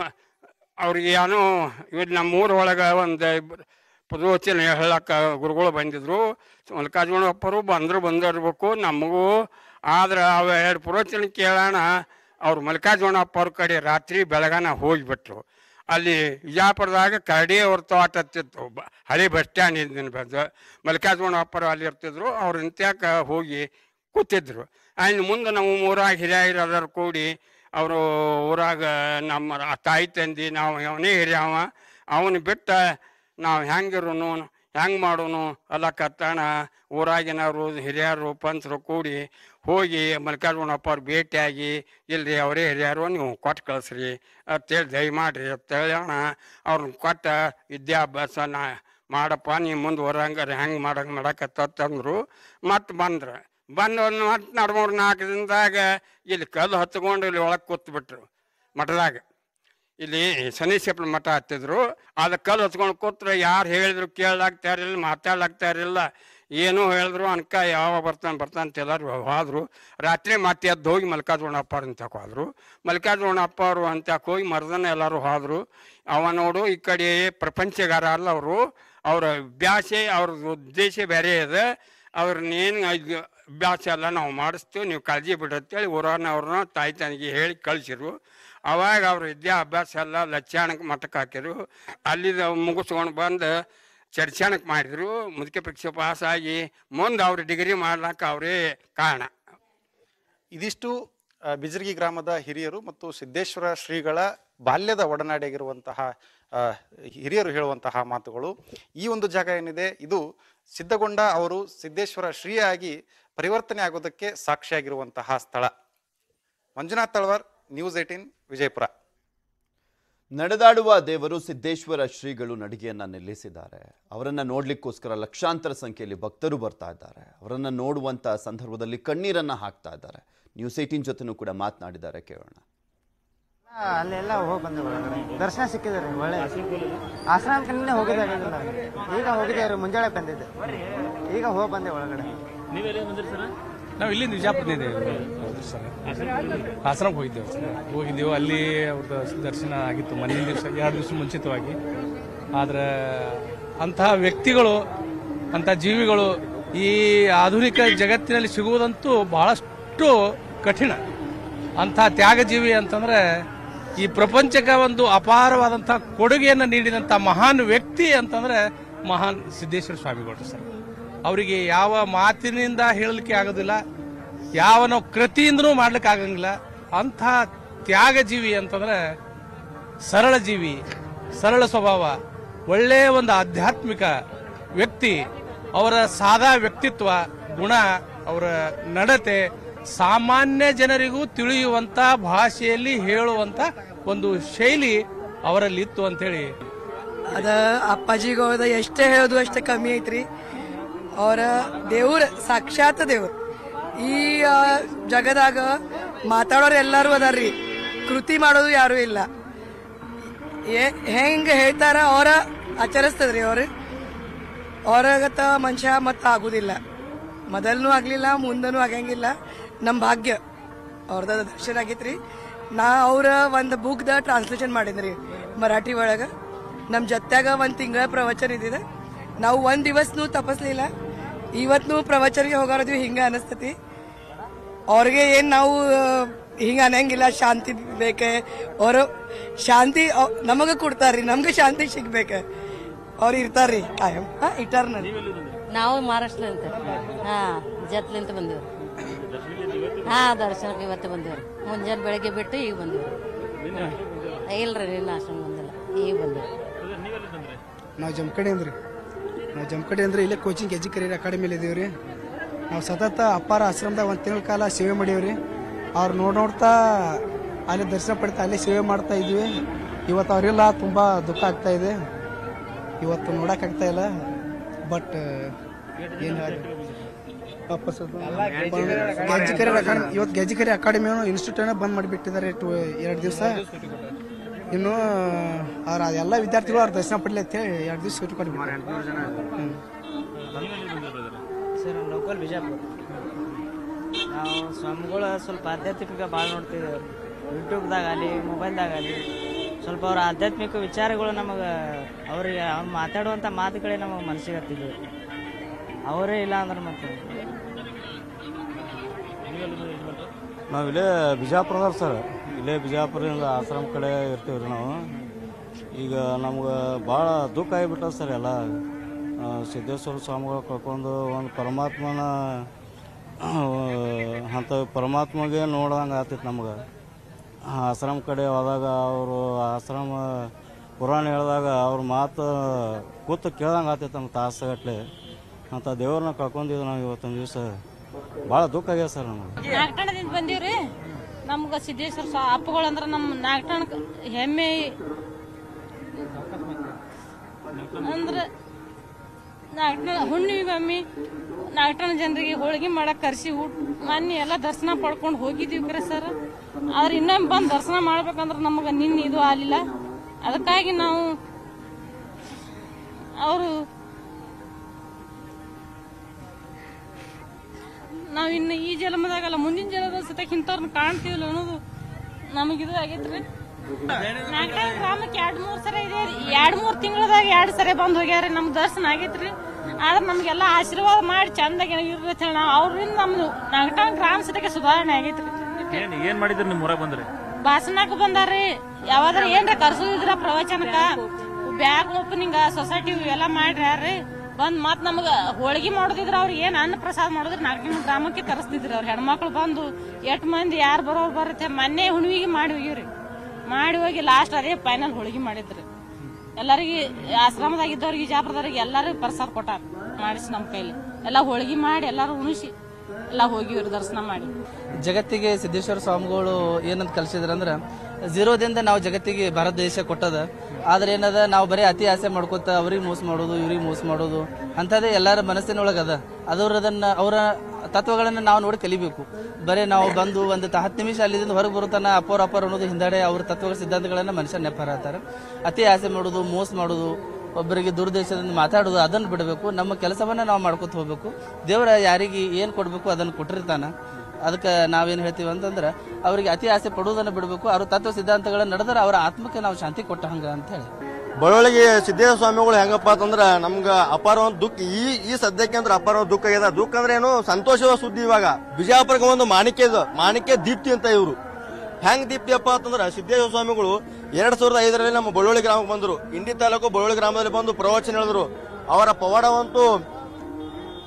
ಅವ್ರಿಗೆ ಏನೋ ಇವ್ ನಮ್ಮ ಊರೊಳಗೆ ಒಂದು ಪ್ರವಚನ ಹೇಳಕ್ಕೆ ಗುರುಗಳು ಬಂದಿದ್ರು ಮಲ್ಲಿಕಾರ್ಜುನ ಅಪ್ಪರು ಬಂದರು ಬಂದಿರ್ಬೇಕು ನಮಗೂ ಆದ್ರೆ ಅವ ಎರಡು ಪ್ರವಚನ ಕೇಳೋಣ ಅವ್ರು ಮಲ್ಲಿಕಾರ್ಜುನ ಅಪ್ಪವ್ರ ಕಡೆ ರಾತ್ರಿ ಬೆಳಗಾನ ಹೋಗಿಬಿಟ್ರು ಅಲ್ಲಿ ವಿಜಾಪುರದಾಗ ಕರಡಿ ಅವ್ರ ತೋಟ ಹತ್ತಿತ್ತು ಬ- ಹಳೆ ಬಸ್ ಸ್ಟ್ಯಾಂಡ್ ಹಿಂದಿನ ಬಂದು ಮಲ್ಲಿಕಾರ್ಜುನ ಅಪ್ಪರು ಅಲ್ಲಿ ಇರ್ತಿದ್ರು ಅವ್ರು ಇಂತ್ಯಾಕ ಹೋಗಿ ಕೂತಿದ್ರು ಆಯ್ತು ಮುಂದೆ ನಾವು ಊರಾಗ ಹಿರಿಯರು ಕೂಡಿ ಅವರು ಊರಾಗ ನಮ್ಮ ರ- ತಾಯಿ ತಂದಿ ನಾವು ಅವನೇ ಹಿರಿಯವ ಅವನು ಬಿಟ್ಟ ನಾವು ಹೆಂಗಿರೋನು ಹೆಂಗೆ ಮಾಡೋನು ಅಲ್ಲ ಕತ್ತಾಣ ಊರಾಗಿನವರು ಹಿರಿಯರು ಪಂಚರು ಕೂಡಿ ಹೋಗಿ ಮಲ್ಲಿಕಾರ್ಜುನಪ್ಪ ಅವ್ರು ಭೇಟಿಯಾಗಿ ಇಲ್ರಿ ಅವರೇ ಹಿರಿಯರು ನೀವು ಕೊಟ್ಟು ಕಳಿಸ್ರಿ ಅಂತೇಳಿ ದಯಮಾಡ್ರಿ ಅಂತೇಳಿ ಅಣ್ಣ ಅವ್ರನ್ನ ಕೊಟ್ಟ ವಿದ್ಯಾಭ್ಯಾಸ ನಾ ಮಾಡಪ್ಪ ನೀವು ಮುಂದೆ ಹೊರಂಗಾರೆ ಹೆಂಗೆ ಮಾಡಂಗೆ ಮಾಡಕತ್ತಂದ್ರು ಮತ್ತೆ ಬಂದ್ರು ಬಂದು ಒಂದು ಮತ್ತೆ ನಡ್ಮೂರು ನಾಲ್ಕು ದಿನದಾಗ ಇಲ್ಲಿ ಕಲ್ಲು ಹತ್ಕೊಂಡು ಇಲ್ಲಿ ಒಳಗೆ ಕೂತ್ಬಿಟ್ರು ಮಠದಾಗ ಇಲ್ಲಿ ಶನೀಶ್ವರ ಮಠ ಹತ್ತಿದ್ರು ಅದು ಕಲ್ಲು ಹತ್ಕೊಂಡು ಕೂತ್ರೆ ಯಾರು ಹೇಳಿದ್ರು ಕೇಳಲಾಗ್ತಾರಿಲ್ಲ ಮಾತಾಡ್ಲಾಗ್ತಾರಿಲ್ಲ ಏನೋ ಹೇಳಿದ್ರು ಅನ್ಕ ಯಾವ ಬರ್ತಾನೆ ಬರ್ತಾನೆ ಅಂತ ಎಲ್ಲರೂ ಹೋದ್ರು ರಾತ್ರಿ ಮತ್ತೆ ಎದ್ದು ಹೋಗಿ ಮಲ್ಲಿಕಾರ್ಜುನಪ್ಪ ಅಂತ ಹೋದ್ರು ಮಲ್ಲಿಕಾರ್ಜುನಪ್ಪ ಅವರು ಅಂತ ಹೋಗಿ ಮರ್ದನ ಎಲ್ಲರೂ ಹೋದ್ರು ಅವ ನೋಡು ಈ ಕಡೆ ಪ್ರಪಂಚಗಾರ ಅಲ್ಲ ಅವರು ಅವ್ರ ಅಭ್ಯಾಸ ಅವ್ರದ್ದು ಉದ್ದೇಶ ಬೇರೆ ಇದೆ ಅವ್ರನ್ನೇನು ಅಭ್ಯಾಸ ಎಲ್ಲ ನಾವು ಮಾಡಿಸ್ತೀವಿ ನೀವು ಕಾಳಜಿ ಬಿಡತ್ತೇಳಿ ಊರವ್ರನ್ನ ತಾಯಿ ತನಿಗೆ ಹೇಳಿ ಕಳಿಸಿರು ಅವಾಗ ಅವ್ರ ವಿದ್ಯಾಭ್ಯಾಸ ಎಲ್ಲ ಲಚ್ಚಾಣಕ್ಕೆ ಮಠಕ್ಕೆ ಹಾಕಿರು ಅಲ್ಲಿದ ಮುಗಿಸ್ಕೊಂಡು ಬಂದು ಚರ್ಚಾಣಕ್ಕೆ ಮಾಡಿದ್ರು ಮುದುಕೆ ಪರೀಕ್ಷೆ ಪಾಸ್ ಆಗಿ ಮುಂದೆ ಅವ್ರ ಡಿಗ್ರಿ ಮಾಡ್ಲಿಕ್ಕೆ ಅವರೇ ಕಾರಣ ಇದಿಷ್ಟು ಆ, ಬಿಜರ್ಗಿ ಗ್ರಾಮದ ಹಿರಿಯರು ಮತ್ತು ಸಿದ್ದೇಶ್ವರ ಶ್ರೀಗಳ ಬಾಲ್ಯದ ಒಡನಾಡಿಯಾಗಿರುವಂತಹ ಆ, ಹಿರಿಯರು ಹೇಳುವಂತಹ ಮಾತುಗಳು ಈ ಒಂದು ಜಾಗ ಏನಿದೆ ಇದು ಸಿದ್ಧಗೊಂಡ ಅವರು ಸಿದ್ದೇಶ್ವರ ಶ್ರೀಯಾಗಿ ಪರಿವರ್ತನೆ ಆಗೋದಕ್ಕೆ ಸಾಕ್ಷಿಯಾಗಿರುವಂತಹ ಸ್ಥಳ ಮಂಜುನಾಥ್ ತಳವಾರ್ ನ್ಯೂಸ್ ಏಟೀನ್ ವಿಜಯಪುರ ನಡೆದಾಡುವ ದೇವರು ಸಿದ್ದೇಶ್ವರ ಶ್ರೀಗಳು ನಡಿಗೆಯನ್ನ ನಿಲ್ಲಿಸಿದ್ದಾರೆ ಅವರನ್ನ ನೋಡ್ಲಿಕ್ಕೋಸ್ಕರ ಲಕ್ಷಾಂತರ ಸಂಖ್ಯೆಯಲ್ಲಿ ಭಕ್ತರು ಬರ್ತಾ ಇದ್ದಾರೆ ಅವರನ್ನ ನೋಡುವಂತ ಸಂದರ್ಭದಲ್ಲಿ ಕಣ್ಣೀರನ್ನ ಹಾಕ್ತಾ ಇದ್ದಾರೆ ನ್ಯೂಸ್ ಏಟೀನ್ ಜೊತೆನೂ ಕೂಡ ಮಾತನಾಡಿದ್ದಾರೆ ಕೇಳೋಣ ಅಲ್ಲೆಲ್ಲ ಹೋಗಿ ಬಂದೆ ಒಳಗಡೆ ದರ್ಶನ ಸಿಕ್ಕಿದ್ರಿ ಒಳ್ಳೆ ಆಶ್ರಮಕ್ಕೆ ನಿನ್ನೆ ಹೋಗಿದ್ದೆ ಈಗ ಹೋಗಿದ್ದೇವ್ರಿ ಮುಂಜಾನೆ ಬಂದಿದ್ದೆ ಈಗ ಹೋಗಿ ಬಂದೆ ಒಳಗಡೆ ನೀವೆಲ್ಲ ಬಂದಿರಿ ಸರ್ ನಾವು ಇಲ್ಲಿಂದ ವಿಜಾಪುರದಿಂದ ಸರ್ ಹಾಸನಕ್ಕೆ ಹೋಗಿದ್ದೇವೆ ಸರ್ ಹೋಗಿದ್ದೆವು ಅಲ್ಲಿ ಅವ್ರದ್ದು ದರ್ಶನ ಆಗಿತ್ತು ಮೊನ್ನೆ ದಿವಸ ಎರಡು ದಿವಸ ಮುಂಚಿತವಾಗಿ ಆದ್ರೆ ಅಂತಹ ವ್ಯಕ್ತಿಗಳು ಅಂಥ ಜೀವಿಗಳು ಈ ಆಧುನಿಕ ಜಗತ್ತಿನಲ್ಲಿ ಸಿಗುವುದಂತೂ ಬಹಳಷ್ಟು ಕಠಿಣ ಅಂಥ ತ್ಯಾಗಜೀವಿ ಅಂತಂದ್ರೆ ಈ ಪ್ರಪಂಚಕ್ಕೆ ಒಂದು ಅಪಾರವಾದಂಥ ಕೊಡುಗೆಯನ್ನು ನೀಡಿದಂಥ ಮಹಾನ್ ವ್ಯಕ್ತಿ ಅಂತಂದ್ರೆ ಮಹಾನ್ ಸಿದ್ದೇಶ್ವರ ಸ್ವಾಮಿಗಳು ಸರ್ ಅವರಿಗೆ ಯಾವ ಮಾತಿನಿಂದ ಹೇಳಲಿಕ್ಕೆ ಆಗೋದಿಲ್ಲ ಯಾವ ನಾವು ಕೃತಿಯಿಂದನೂ ಮಾಡ್ಲಿಕ್ಕೆ ಆಗಂಗಿಲ್ಲ ಅಂಥ ತ್ಯಾಗ ಜೀವಿ ಅಂತಂದ್ರೆ ಸರಳ ಜೀವಿ ಸರಳ ಸ್ವಭಾವ ಒಳ್ಳೆಯ ಒಂದು ಆಧ್ಯಾತ್ಮಿಕ ವ್ಯಕ್ತಿ ಅವರ ಸಾದಾ ವ್ಯಕ್ತಿತ್ವ ಗುಣ ಅವರ ನಡತೆ ಸಾಮಾನ್ಯ ಜನರಿಗೂ ತಿಳಿಯುವಂತ ಭಾಷೆಯಲ್ಲಿ ಹೇಳುವಂತ ಒಂದು ಶೈಲಿ ಅವರಲ್ಲಿ ಇತ್ತು ಅಂತೇಳಿ ಅದ ಅಪ್ಪಾಜಿಗೆ ಹೋದ ಎಷ್ಟೇ ಹೇಳೋದು ಅಷ್ಟೇ ಕಮ್ಮಿ ಐತ್ರಿ ಅವರ ದೇವ್ರ ಸಾಕ್ಷಾತ್ ದೇವ್ರ ಈ ಆ, ಜಗದಾಗ ಮಾತಾಡೋರು ಎಲ್ಲರೂ ಅದಾರ್ರಿ ಕೃತಿ ಮಾಡೋದು ಯಾರು ಇಲ್ಲ ಏ- ಹೆಂಗ್ ಹೇಳ್ತಾರ ಅವರ ಆಚರಿಸ್ತದ್ರಿ ಅವ್ರು ಅವ್ರಾಗತ್ತ ಮನುಷ್ಯ ಮತ್ತ ಆಗುದಿಲ್ಲ ಮೊದಲ್ನೂ ಆಗ್ಲಿಲ್ಲ ಮುಂದನೂ ಆಗಂಗಿಲ್ಲ ನಮ್ಮ ಭಾಗ್ಯ ಅವ್ರದ ದರ್ಶನ ಆಗೈತ್ರಿ ನಾ ಅವ್ರ ಒಂದು ಬುಕ್ದ ಟ್ರಾನ್ಸ್ಲೇಷನ್ ಮಾಡಿದ್ರಿ ಮರಾಠಿ ಒಳಗ ನಮ್ಮ ಜೊತ್ಯಾಗ ಒಂದು ತಿಂಗಳ ಪ್ರವಚನ ಇದ್ದಿದೆ ನಾವು ಒಂದ್ ದಿವಸನೂ ತಪಸ್ಲಿಲ್ಲ ಇವತ್ನು ಪ್ರವಚನಗೆ ಹೋಗಾರದ್ವಿ ಹಿಂಗ ಅನಸ್ತತಿ ಅವ್ರಿಗೆ ಏನ್ ನಾವು ಹಿಂಗ ಅನ್ನಂಗಿಲ್ಲ ಶಾಂತಿ ಬೇಕೆ ಅವರು ಶಾಂತಿ ನಮಗ ಕೊಡ್ತಾರ್ರಿ ನಮ್ಗೆ ಶಾಂತಿ ಸಿಗ್ಬೇಕ ಅವ್ರು ಇರ್ತಾರ್ರಿ ಕಾಯಂ ಹಾ ಇಟರ್ನಲ್ ನಾವು ಮಹಾರಾಷ್ಟ್ರದಿಂದ ಹಾ ಜತ್ಲಿಂತ ಬಂದೇವ್ರಿ ಹಾ ದರ್ಶನಕ್ಕೆ ಇವತ್ತು ಬಂದೇವ್ರಿ ಮುಂಜಾನೆ ಬೆಳಗ್ಗೆ ಬಿಟ್ಟು ಈಗ ಬಂದೇವ್ರಿ ಇಲ್ರಿ ನಿನ್ನ ಆಶ್ರಮ ಬಂದಿಲ್ಲ ಈಗ ಬಂದೇವ್ರಿ ನಾವು ಜಮಖಂಡಿ ಅಂದ್ರಿ ನಾವು ಜಮಖಂಡಿ ಅಂದ್ರೆ ಇಲ್ಲೇ ಕೋಚಿಂಗ್ ಎಜುಕೇರಿಯರ್ ಅಕಾಡೆಮಿಲಿ ಇದೀವ್ರಿ ನಾವು ಸತತ ಅಪ್ಪಾರ ಆಶ್ರಮದಾಗ ಒಂದು ತಿಂಗಳ ಕಾಲ ಸೇವೆ ಮಾಡೀವ್ರಿ ಅವ್ರು ನೋಡ್ ನೋಡ್ತಾ ಅಲ್ಲಿ ದರ್ಶನ ಪಡಿತಾ ಅಲ್ಲೇ ಸೇವೆ ಮಾಡ್ತಾ ಇದ್ವಿ ಇವತ್ತು ಅವರಿಲ್ಲ ತುಂಬ ದುಃಖ ಆಗ್ತಾ ಇದೆ ಇವತ್ತು ನೋಡೋಕ್ಕಾಗ್ತಾ ಇಲ್ಲ ಬಟ್ ಏನು ವಾಪಸ್ ಗೆಜ್ಜಿಕರಿ ಅಕಾಡೆಮಿ ಇವತ್ತು ಗೆಜ್ಜಿಕರಿ ಅಕಾಡೆಮಿ ಇನ್ಸ್ಟಿಟ್ಯೂಟ್ ಬಂದ್ ಮಾಡಿಬಿಟ್ಟಿದ್ದಾರೆ ಟು ಎರಡು ದಿವಸ ಇನ್ನು ಅವ್ರ ಎಲ್ಲ ವಿದ್ಯಾರ್ಥಿಗಳು ಅವ್ರ ದರ್ಶನ ಪಡ್ಲಿ ಅಂತ ಹೇಳಿ ಎರಡು ದಿವಸ ಸೂಟಿ ಕೊಡ್ಬಿಟ್ಟು ಸರ್ ಲೋಕಲ್ ಬಿಜಾಪುರ ನಾವು ಸ್ವಾಮಿಗಳು ಸ್ವಲ್ಪ ಆಧ್ಯಾತ್ಮಿಕ ಭಾಳ ನೋಡ್ತಿದ್ದೇವೆ ಯೂಟ್ಯೂಬ್ದಾಗ ಆಗಲಿ ಮೊಬೈಲ್ದಾಗ ಆಗಲಿ ಸ್ವಲ್ಪ ಅವ್ರ ಆಧ್ಯಾತ್ಮಿಕ ವಿಚಾರಗಳು ನಮಗೆ ಅವ್ರಿಗೆ ಅವ್ರು ಮಾತಾಡುವಂಥ ಮಾತುಗಳೇ ನಮಗೆ ಮನಸ್ಸಿಗೆ ಹತ್ತಿದ್ವು ಅವರೇ ಇಲ್ಲ ಅಂದ್ರೆ ಮತ್ತೆ ನಾವು ಇಲ್ಲೇ ಬಿಜಾಪುರದವ್ರು ಸರ್ ಇಲ್ಲೇ ಬಿಜಾಪುರದಿಂದ ಆಶ್ರಮ ಕಡೆ ಇರ್ತೀವಿ ರೀ ನಾವು ಈಗ ನಮ್ಗೆ ಭಾಳ ದುಃಖ ಆಗಿಬಿಟ್ಟದ ಸರ್ ಎಲ್ಲ ಆ, ಸಿದ್ದೇಶ್ವರ ಸ್ವಾಮಿಗಳು ಕಳ್ಕೊಂಡು ಒಂದು ಪರಮಾತ್ಮನ ಅಂಥ ಪರಮಾತ್ಮಗೆ ನೋಡ್ದಂಗೆ ಆಗ್ತಿತ್ತು ನಮ್ಗೆ ಆಶ್ರಮ ಕಡೆ ಹೋದಾಗ ಅವರು ಆಶ್ರಮ ಪುರಾಣ ಹೇಳಿದಾಗ ಅವ್ರ ಮಾತು ಕೂತು ಕೇಳ್ದಂಗೆ ಆಗ್ತಿತ್ತು ನಮ್ಗೆ ತಾಸುಗಟ್ಲೆ ಅಂಥ ದೇವ್ರನ್ನ ಕಳ್ಕೊಂಡಿದ್ದು ನಾವು ಇವತ್ತೊಂದು ದಿವಸ ಭಾಳ ದುಃಖ ಆಗ್ಯದ ಸರ್ ನಮಗೆ ನಾಗಠಾಣದಿಂದ ಬಂದೀವ್ರಿ ನಮ್ಗ ಸಿದ್ದೇಶ್ವರ ಸ್ವಾ ಅಪ್ಪಗಳು ಅಂದ್ರ ನಮ್ಮ ನಾಗಠಾಣ ಹೆಮ್ಮೆ ಅಂದ್ರ ನಾಗಠಾಣ ಹುಣ್ಣಿಮೆ ಒಮ್ಮೆ ನಾಗಠಾಣ ಜನರಿಗೆ ಹೋಳಿಗೆ ಮಾಡಕ್ ಕರ್ಸಿ ಊಟ ಮೊನ್ನೆ ಎಲ್ಲ ದರ್ಶನ ಪಡ್ಕೊಂಡು ಹೋಗಿದ್ದೀವಿ ಕರೆ ಸರ್ ಆದ್ರೆ ಇನ್ನೊಮ್ಮೆ ಬಂದು ದರ್ಶನ ಮಾಡ್ಬೇಕಂದ್ರ ನಮಗೆ ನಿನ್ನೆ ಇದು ಆಗಲಿಲ್ಲ ಅದಕ್ಕಾಗಿ ನಾವು ಅವರು ನಾವ್ ಇನ್ನು ಈ ಜನ್ಮದಾಗಲ್ಲ ಮುಂದಿನ ಜನ್ಮದ ಸತಕ್ ಇಂಥವ್ರನ್ನ ಕಾಣ್ತೀವಲ್ಲ ಅನ್ನೋದು ನಮಗಿದು ಆಗೈತ್ರಿ ನಾಗರಾಜ ಗ್ರಾಮಕ್ಕೆ ಎರಡ್ ಮೂರ್ ಸರಿ ಇದೆ ಎರಡ್ ಮೂರ್ ತಿಂಗಳದಾಗ ಎರಡ್ ಸರಿ ಬಂದ್ ಹೋಗ್ಯಾರ ನಮ್ ದರ್ಶನ ಆಗೈತ್ರಿ ಆದ್ರೆ ನಮ್ಗೆಲ್ಲ ಆಶೀರ್ವಾದ ಮಾಡಿ ಚಂದಾಗಿ ಇರ್ತೇವೆ ನಾವು ಅವ್ರಿಂದ ನಮ್ದು ನಾಗಟಾಣ ಗ್ರಾಮ ಸತಕ್ಕೆ ಸುಧಾರಣೆ ಆಗೈತ್ರಿ ಏನ್ ಏನ್ ಮಾಡಿದ್ರಿ ನಿಮ್ ಊರಾಗ ಬಂದ್ರಿ ಭಾಷಣಕ್ಕೆ ಬಂದಾರ್ರಿ ಯಾವಾದ್ರ ಏನ್ರ ಕರ್ಸೋದಿದ್ರ ಪ್ರವಚನಕ್ಕ ಬ್ಯಾಗ್ ಓಪನಿಂಗ್ ಸೊಸೈಟಿ ಇವೆಲ್ಲ ಮಾಡ್ರಿ ಬಂದ್ ಮತ್ ನಮಗ ಹೋಳಿಗೆ ಮಾಡೋದಿದ್ರ ಅವ್ರಿಗೆ ಏನ್ ಅನ್ನ ಪ್ರಸಾದ ಮಾಡೋದ್ರ ನಾಲ್ಕು ಗ್ರಾಮಕ್ಕೆ ತರಿಸ್ತಿದ್ರಿ ಅವ್ರ ಹೆಣ್ಮಕ್ಳು ಬಂದು ಎಷ್ಟ್ ಮಂದಿ ಯಾರು ಬರೋರು ಬರುತ್ತೆ ಮೊನ್ನೆ ಹುಣ್ಣಿಗೆ ಮಾಡಿ ಹೋಗಿವ್ರಿ ಮಾಡಿ ಹೋಗಿ ಲಾಸ್ಟ್ ಅದೇ ಫೈನಲ್ ಹೋಳಿಗೆ ಮಾಡಿದ್ರಿ ಎಲ್ಲರಿಗೆ ಆಶ್ರಮದಾಗಿದ್ದವ್ರಿಗೆ ಜಾಪರದವ್ರಿಗೆ ಎಲ್ಲರಿಗೂ ಪ್ರಸಾದ ಕೊಟ್ಟಾರ ಮಾಡಿಸಿ ನಮ್ಮ ಕೈಲಿ ಎಲ್ಲ ಹೋಳಿಗೆ ಮಾಡಿ ಎಲ್ಲಾರು ಉಣಿಸಿ ಎಲ್ಲ ಹೋಗಿವ್ರಿ ದರ್ಶನ ಮಾಡಿ ಜಗತ್ತಿಗೆ ಸಿದ್ದೇಶ್ವರ ಸ್ವಾಮಿಗಳು ಏನಂತ ಕಲಿಸಿದ್ರಂದ್ರೆ ಝೀರೋದಿಂದ ನಾವು ಜಗತ್ತಿಗೆ ಭಾರತ ದೇಶ ಕೊಟ್ಟದ ಆದ್ರೆ ಏನದ ನಾವು ಬರೀ ಅತಿ ಆಸೆ ಮಾಡ್ಕೊತ ಅವ್ರಿಗೆ ಮೋಸ ಮಾಡೋದು ಇವ್ರಿಗೆ ಮೋಸ ಮಾಡೋದು ಅಂಥದ್ದೇ ಎಲ್ಲರ ಮನಸ್ಸಿನೊಳಗೆ ಅದ ಅದವ್ರ ಅದನ್ನ ಅವರ ತತ್ವಗಳನ್ನ ನಾವು ನೋಡಿ ಕಲಿಬೇಕು ಬರೀ ನಾವು ಬಂದು ಒಂದು ತ- ಹತ್ತು ನಿಮಿಷ ಅಲ್ಲಿಂದ ಹೊರಗೆ ಬರುತ್ತಾನ ಅಪ್ಪರ್ ಅಪ್ಪರ್ ಅನ್ನೋದು ಹಿಂದಡೆ ಅವ್ರ ತತ್ವಗಳ ಸಿದ್ಧಾಂತಗಳನ್ನ ಮನುಷ್ಯ ನೆಪಹಾರತ್ತಾರ ಅತಿ ಆಸೆ ಮಾಡೋದು ಮೋಸ ಮಾಡೋದು ಒಬ್ಬರಿಗೆ ದುರ್ದೇಶದಿಂದ ಮಾತಾಡೋದು ಅದನ್ನು ಬಿಡಬೇಕು ನಮ್ಮ ಕೆಲಸವನ್ನ ನಾವು ಮಾಡ್ಕೊತ ಹೋಗ್ಬೇಕು ದೇವರ ಯಾರಿಗೆ ಏನು ಕೊಡಬೇಕು ಅದನ್ನು ಕೊಟ್ಟಿರ್ತಾನ ಅದಕ್ಕೆ ನಾವೇನು ಹೇಳ್ತೀವಿ ಅಂತಂದ್ರೆ ಅವರಿಗೆ ಅತಿ ಆಸೆ ಪಡುವುದನ್ನು ಬಿಡಬೇಕು ಅವ್ರ ತತ್ವ ಸಿದ್ಧಾಂತಗಳನ್ನ ನಡೆದ್ರೆ ಅವರ ಆತ್ಮಕ್ಕೆ ನಾವು ಶಾಂತಿ ಕೊಟ್ಟ ಹಂಗ ಅಂತ ಹೇಳಿ ಬಳ್ಳೊಳಗೆ ಸಿದ್ದೇಶ್ವರ ಸ್ವಾಮಿಗಳು ಹೆಂಗಪ್ಪ ಅಂತಂದ್ರ ನಮ್ಗ ಅಪಾರ ಒಂದು ದುಃಖ ಈ ಈ ಸದ್ಯಕ್ಕೆ ಅಂದ್ರೆ ಅಪಾರ ಒಂದ್ ದುಃಖ ಆಗ್ಯದ ದುಃಖ ಅಂದ್ರೆ ಏನು ಸಂತೋಷದ ಸುದ್ದಿ ಇವಾಗ ಬಿಜಾಪುರಕ್ಕೆ ಒಂದು ಮಾಣಿಕ್ಯ ಇದು ಮಾಣಿಕ್ಯ ದೀಪ್ತಿ ಅಂತ ಇವರು ಹೆಂಗ್ ದೀಪ್ತಿ ಅಪ್ಪ ಅಂತಂದ್ರ ಸಿದ್ದೇಶ್ವರ ಸ್ವಾಮಿಗಳು ಎರಡ್ ಸಾವಿರದ ಐದರಲ್ಲಿ ನಮ್ಮ ಬಳ್ಳೊಳ್ಳಿ ಗ್ರಾಮಕ್ಕೆ ಬಂದ್ರು ಇಂಡಿ ತಾಲೂಕು ಬಳ್ಳೊಳ್ಳಿ ಗ್ರಾಮದಲ್ಲಿ ಬಂದು ಪ್ರವಚನ ಹೇಳಿದ್ರು ಅವರ ಪವಾಡವಂತೂ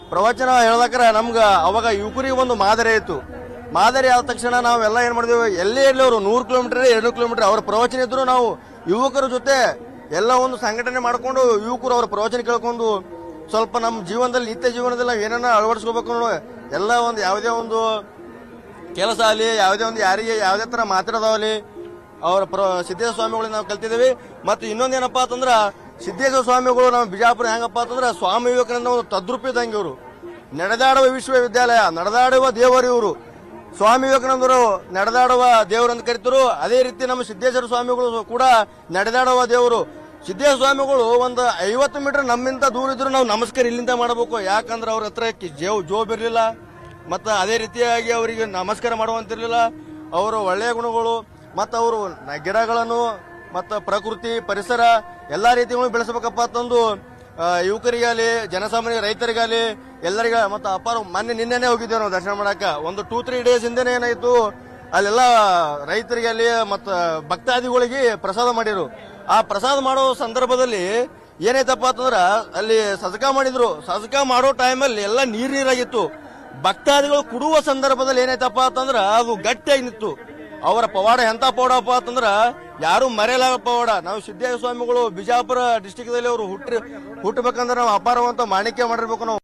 ಪ್ರವಚನ ಹೇಳ್ದಾಕ್ರ ನಮ್ಗೆ ಅವಾಗ ಯುವಕರಿಗೆ ಒಂದು ಮಾದರಿ ಆಯಿತು ಮಾದರಿ ಆದ ತಕ್ಷಣ ನಾವೆಲ್ಲ ಏನು ಮಾಡಿದೆವು ಎಲ್ಲೇ ಇರಲಿ ಅವರು ನೂರು ಕಿಲೋಮೀಟರ್ ಎರಡು ಕಿಲೋಮೀಟರ್ ಅವ್ರ ಪ್ರವಚನ ಇದ್ರು ನಾವು ಯುವಕರ ಜೊತೆ ಎಲ್ಲ ಒಂದು ಸಂಘಟನೆ ಮಾಡಿಕೊಂಡು ಯುವಕರು ಅವ್ರ ಪ್ರವಚನ ಕೇಳ್ಕೊಂಡು ಸ್ವಲ್ಪ ನಮ್ಮ ಜೀವನದಲ್ಲಿ ನಿತ್ಯ ಜೀವನದಲ್ಲಿ ನಾವು ಏನನ್ನ ಅಳವಡಿಸ್ಕೋಬೇಕು ಅನ್ನೋ ಎಲ್ಲ ಒಂದು ಯಾವುದೇ ಒಂದು ಕೆಲಸ ಆಗಲಿ ಯಾವುದೇ ಒಂದು ಯಾರಿಗೆ ಯಾವುದೇ ಥರ ಮಾತಾಡೋದಾಗಲಿ ಅವರ ಪ್ರ ಸಿದ್ದೇಶ್ವರ ಸ್ವಾಮಿಗಳಿಗೆ ನಾವು ಕಲ್ತಿದ್ದೀವಿ ಮತ್ತು ಇನ್ನೊಂದೇನಪ್ಪ ಅಂತಂದ್ರೆ ಸಿದ್ದೇಶ್ವರ ಸ್ವಾಮಿಗಳು ನಮ್ಮ ಬಿಜಾಪುರ ಹೆಂಗಪ್ಪ ಅಂತಂದ್ರೆ ಸ್ವಾಮಿ ವಿವೇಕಾನಂದ ಒಂದು ತದ್ರೂಪ ಇದ್ದಂಗೆ ಇವರು ನಡೆದಾಡುವ ವಿಶ್ವವಿದ್ಯಾಲಯ ನಡೆದಾಡುವ ದೇವರು ಇವರು ಸ್ವಾಮಿ ವಿವೇಕಾನಂದರು ನಡೆದಾಡುವ ದೇವರು ಅಂತ ಕರಿತರು ಅದೇ ರೀತಿ ನಮ್ಮ ಸಿದ್ದೇಶ್ವರ ಸ್ವಾಮಿಗಳು ಕೂಡ ನಡೆದಾಡುವ ದೇವರು ಸಿದ್ದೇಶ್ವರ ಸ್ವಾಮಿಗಳು ಒಂದು ಐವತ್ತು ಮೀಟರ್ ನಮ್ಮಿಂದ ದೂರ ಇದ್ರು ನಾವು ನಮಸ್ಕಾರ ಇಲ್ಲಿಂದ ಮಾಡಬೇಕು ಯಾಕಂದ್ರೆ ಅವ್ರ ಹತ್ರ ಕಿ- ಜೇವ್ ಜೋಬ್ ಇರಲಿಲ್ಲ ಮತ್ತು ಅದೇ ರೀತಿಯಾಗಿ ಅವರಿಗೆ ನಮಸ್ಕಾರ ಮಾಡುವಂತಿರಲಿಲ್ಲ ಅವರು ಒಳ್ಳೆಯ ಗುಣಗಳು ಮತ್ತು ಅವರು ನ- ಗಿಡಗಳನ್ನು ಮತ್ತು ಪ್ರಕೃತಿ ಪರಿಸರ ಎಲ್ಲ ರೀತಿಗಳನ್ನು ಬೆಳೆಸಬೇಕಪ್ಪ ಅಂತಂದು ಆ, ಯುವಕರಿಗಾಗಲಿ ಜನಸಾಮಾನ್ಯ ರೈತರಿಗಾಗಲಿ ಎಲ್ಲರಿಗ ಮತ್ತು ಅಪಾರ ಮೊನ್ನೆ ನಿನ್ನೆನೆ ಹೋಗಿದ್ದೇವೆ ನಾವು ದರ್ಶನ ಮಾಡಕ್ಕ ಒಂದು ಟೂ ತ್ರೀ ಡೇಸ್ ಹಿಂದೆನೇ ಏನಾಯ್ತು ಅಲ್ಲೆಲ್ಲ ರೈತರಿಗಾಗಲಿ ಮತ್ತು ಭಕ್ತಾದಿಗಳಿಗೆ ಪ್ರಸಾದ ಮಾಡಿರು ಆ ಪ್ರಸಾದ ಮಾಡೋ ಸಂದರ್ಭದಲ್ಲಿ ಏನಾಯ್ತಪ್ಪ ಅಂತಂದ್ರ ಅಲ್ಲಿ ಸಜಕ ಮಾಡಿದ್ರು ಸಜಕ ಮಾಡೋ ಟೈಮಲ್ಲಿ ಎಲ್ಲ ನೀರ್ ನೀರಾಗಿತ್ತು ಭಕ್ತಾದಿಗಳು ಕುಡುವ ಸಂದರ್ಭದಲ್ಲಿ ಏನಾಯ್ತಪ್ಪ ಅಂತಂದ್ರ ಅದು ಗಟ್ಟಿಯಾಗಿ ನಿಂತು ಅವರ ಪವಾಡ ಎಂತ ಪವಾಡಪ್ಪ ಅಂತಂದ್ರ ಯಾರು ಮರೆಯಲಾಗ ಪವಾಡ ನಾವು ಸಿದ್ದೇಶ್ವರ ಸ್ವಾಮಿಗಳು ಬಿಜಾಪುರ ಡಿಸ್ಟಿಕ್ದಲ್ಲಿ ಅವರು ಹುಟ್ಟಿ ಹುಟ್ಟಬೇಕಂದ್ರೆ ನಾವು ಅಪಾರವಂತ ಮಾಣಿಕ್ಯ ಮಾಡಿರ್ಬೇಕು ನಾವು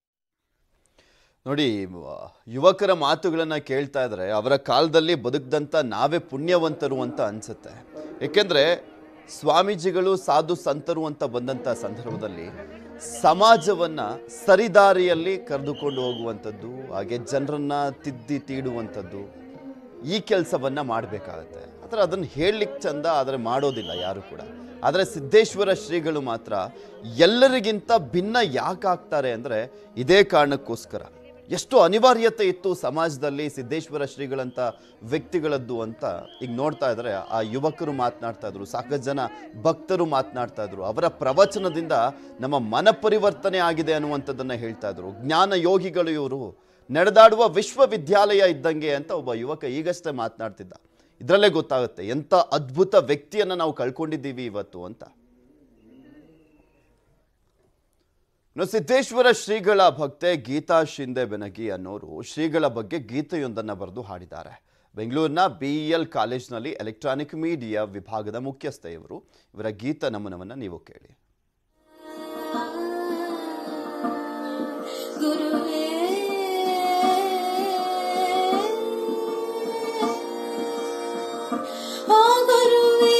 ನೋಡಿ ವ- ಯುವಕರ ಮಾತುಗಳನ್ನ ಕೇಳ್ತಾ ಇದ್ರೆ ಅವರ ಕಾಲದಲ್ಲಿ ಬದುಕ್ದಂತ ನಾವೇ ಪುಣ್ಯವಂತರು ಅಂತ ಅನ್ಸುತ್ತೆ ಏಕೆಂದ್ರೆ ಸ್ವಾಮೀಜಿಗಳು ಸಾಧು ಸಂತರು ಅಂತ ಬಂದಂತ ಸಂದರ್ಭದಲ್ಲಿ ಸಮಾಜವನ್ನ ಸರಿದಾರಿಯಲ್ಲಿ ಕರೆದುಕೊಂಡು ಹೋಗುವಂಥದ್ದು ಹಾಗೆ ಜನರನ್ನ ತಿದ್ದಿ ತೀಡುವಂಥದ್ದು ಈ ಕೆಲಸವನ್ನ ಮಾಡಬೇಕಾಗತ್ತೆ ಆದರೆ ಅದನ್ನು ಹೇಳಲಿಕ್ಕೆ ಚಂದ ಆದರೆ ಮಾಡೋದಿಲ್ಲ ಯಾರು ಕೂಡ ಆದರೆ ಸಿದ್ದೇಶ್ವರ ಶ್ರೀಗಳು ಮಾತ್ರ ಎಲ್ಲರಿಗಿಂತ ಭಿನ್ನ ಯಾಕೆ ಆಗ್ತಾರೆ ಅಂದರೆ ಇದೇ ಕಾರಣಕ್ಕೋಸ್ಕರ ಎಷ್ಟು ಅನಿವಾರ್ಯತೆ ಇತ್ತು ಸಮಾಜದಲ್ಲಿ ಸಿದ್ದೇಶ್ವರ ಶ್ರೀಗಳಂತ ವ್ಯಕ್ತಿಗಳದ್ದು ಅಂತ ಈಗ ನೋಡ್ತಾ ಇದ್ದಾರೆ ಆ ಯುವಕರು ಮಾತನಾಡ್ತಾ ಇದ್ರು ಸಾಕಷ್ಟು ಜನ ಭಕ್ತರು ಮಾತನಾಡ್ತಾ ಇದ್ರು ಅವರ ಪ್ರವಚನದಿಂದ ನಮ್ಮ ಮನ ಪರಿವರ್ತನೆ ಆಗಿದೆ ಅನ್ನುವಂಥದ್ದನ್ನ ಹೇಳ್ತಾ ಇದ್ರು ಜ್ಞಾನ ಯೋಗಿಗಳು ಇವರು ನಡೆದಾಡುವ ವಿಶ್ವವಿದ್ಯಾಲಯ ಇದ್ದಂಗೆ ಅಂತ ಒಬ್ಬ ಯುವಕ ಈಗಷ್ಟೇ ಮಾತನಾಡ್ತಿದ್ದ ಇದರಲ್ಲೇ ಗೊತ್ತಾಗುತ್ತೆ ಎಂಥ ಅದ್ಭುತ ವ್ಯಕ್ತಿಯನ್ನ ನಾವು ಕಳ್ಕೊಂಡಿದ್ದೀವಿ ಇವತ್ತು ಅಂತ ಇನ್ನು ಸಿದ್ದೇಶ್ವರ ಶ್ರೀಗಳ ಭಕ್ತೆ ಗೀತಾ ಶಿಂದೆ ಬೆನಗಿ ಅನ್ನೋರು ಶ್ರೀಗಳ ಬಗ್ಗೆ ಗೀತೆಯೊಂದನ್ನ ಬರೆದು ಹಾಡಿದ್ದಾರೆ ಬೆಂಗಳೂರಿನ ಬಿಇಎಲ್ ಕಾಲೇಜ್ನಲ್ಲಿ ಎಲೆಕ್ಟ್ರಾನಿಕ್ ಮೀಡಿಯಾ ವಿಭಾಗದ ಮುಖ್ಯಸ್ಥ ಇವರು ಇವರ ಗೀತ ನಮನವನ್ನ ನೀವು ಕೇಳಿ ಗುರುವೇ ಓ ಗುರುವೇ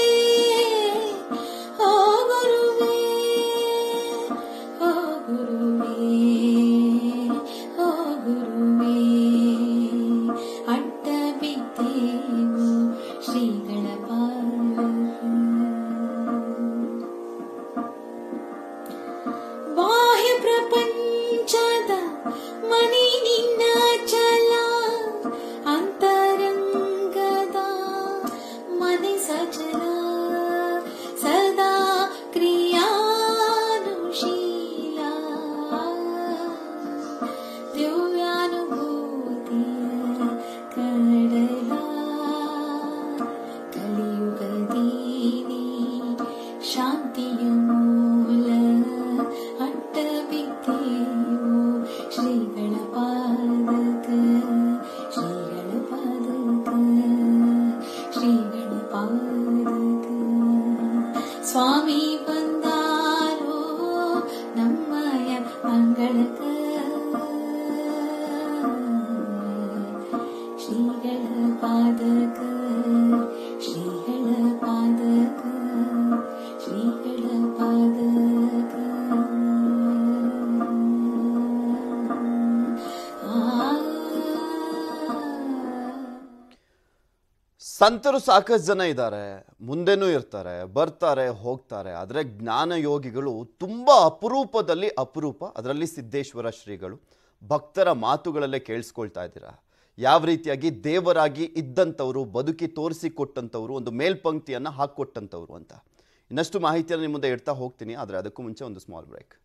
ಓ ಗುರುವೇ ಓ ಗುರುವೇ ಓ ಗುರುವೇ ಅಡ್ಡ ಬಿದ್ದೇವು ಶ್ರೀಗಳ ಬಾಹ್ಯ ಪ್ರಪಂಚದ ಮನಿ ನಿನ್ನ ಚಲ ಅಂತರಂಗದ ಮನೆ ಸಚಲ ಸದಾ ಕ್ರಿಯಾನುಶೀಲ ದಿವ್ಯಾನುಭೂತಿಯ ಕಡಲ ಕಲಿಯುಗದೀನಿ ಶಾಂತಿಯ ಮೂಲ ಅಡ್ಡ ಬಿದ್ದೇವು ಶ್ರೀಗಳ ಪಾದಕ ಶ್ರೀಗಳ ಪಾದಕ ಶ್ರೀಗಳ ಪಾದಕ ಸ್ವಾಮಿ ಬಂದಾರೋ ನಮ್ಮಯ ಅಂಗಳಕ ಶ್ರೀಗಳ ಪಾದಕ ಶ್ರೀಗಳ ಪಾದಕ ಶ್ರೀಗಳ ಪಾದಕ ಸಂತರು ಸಾಕಷ್ಟು ಜನ ಇದ್ದಾರೆ ಮುಂದೆನೂ ಇರ್ತಾರೆ ಬರ್ತಾರೆ ಹೋಗ್ತಾರೆ ಆದರೆ ಜ್ಞಾನ ಯೋಗಿಗಳು ತುಂಬ ಅಪರೂಪದಲ್ಲಿ ಅಪರೂಪ ಅದರಲ್ಲಿ ಸಿದ್ದೇಶ್ವರ ಶ್ರೀಗಳು ಭಕ್ತರ ಮಾತುಗಳಲ್ಲೇ ಕೇಳಿಸ್ಕೊಳ್ತಾ ಇದ್ದೀರಾ ಯಾವ ರೀತಿಯಾಗಿ ದೇವರಾಗಿ ಇದ್ದಂಥವ್ರು ಬದುಕಿ ತೋರಿಸಿಕೊಟ್ಟಂಥವ್ರು ಒಂದು ಮೇಲ್ಪಂಕ್ತಿಯನ್ನು ಹಾಕ್ಕೊಟ್ಟಂಥವ್ರು ಅಂತ ಇನ್ನಷ್ಟು ಮಾಹಿತಿಯನ್ನು ನಿಮ್ಮ ಮುಂದೆ ಇಡ್ತಾ ಹೋಗ್ತೀನಿ ಆದರೆ ಅದಕ್ಕೂ ಮುಂಚೆ ಒಂದು ಸ್ಮಾಲ್ ಬ್ರೇಕ್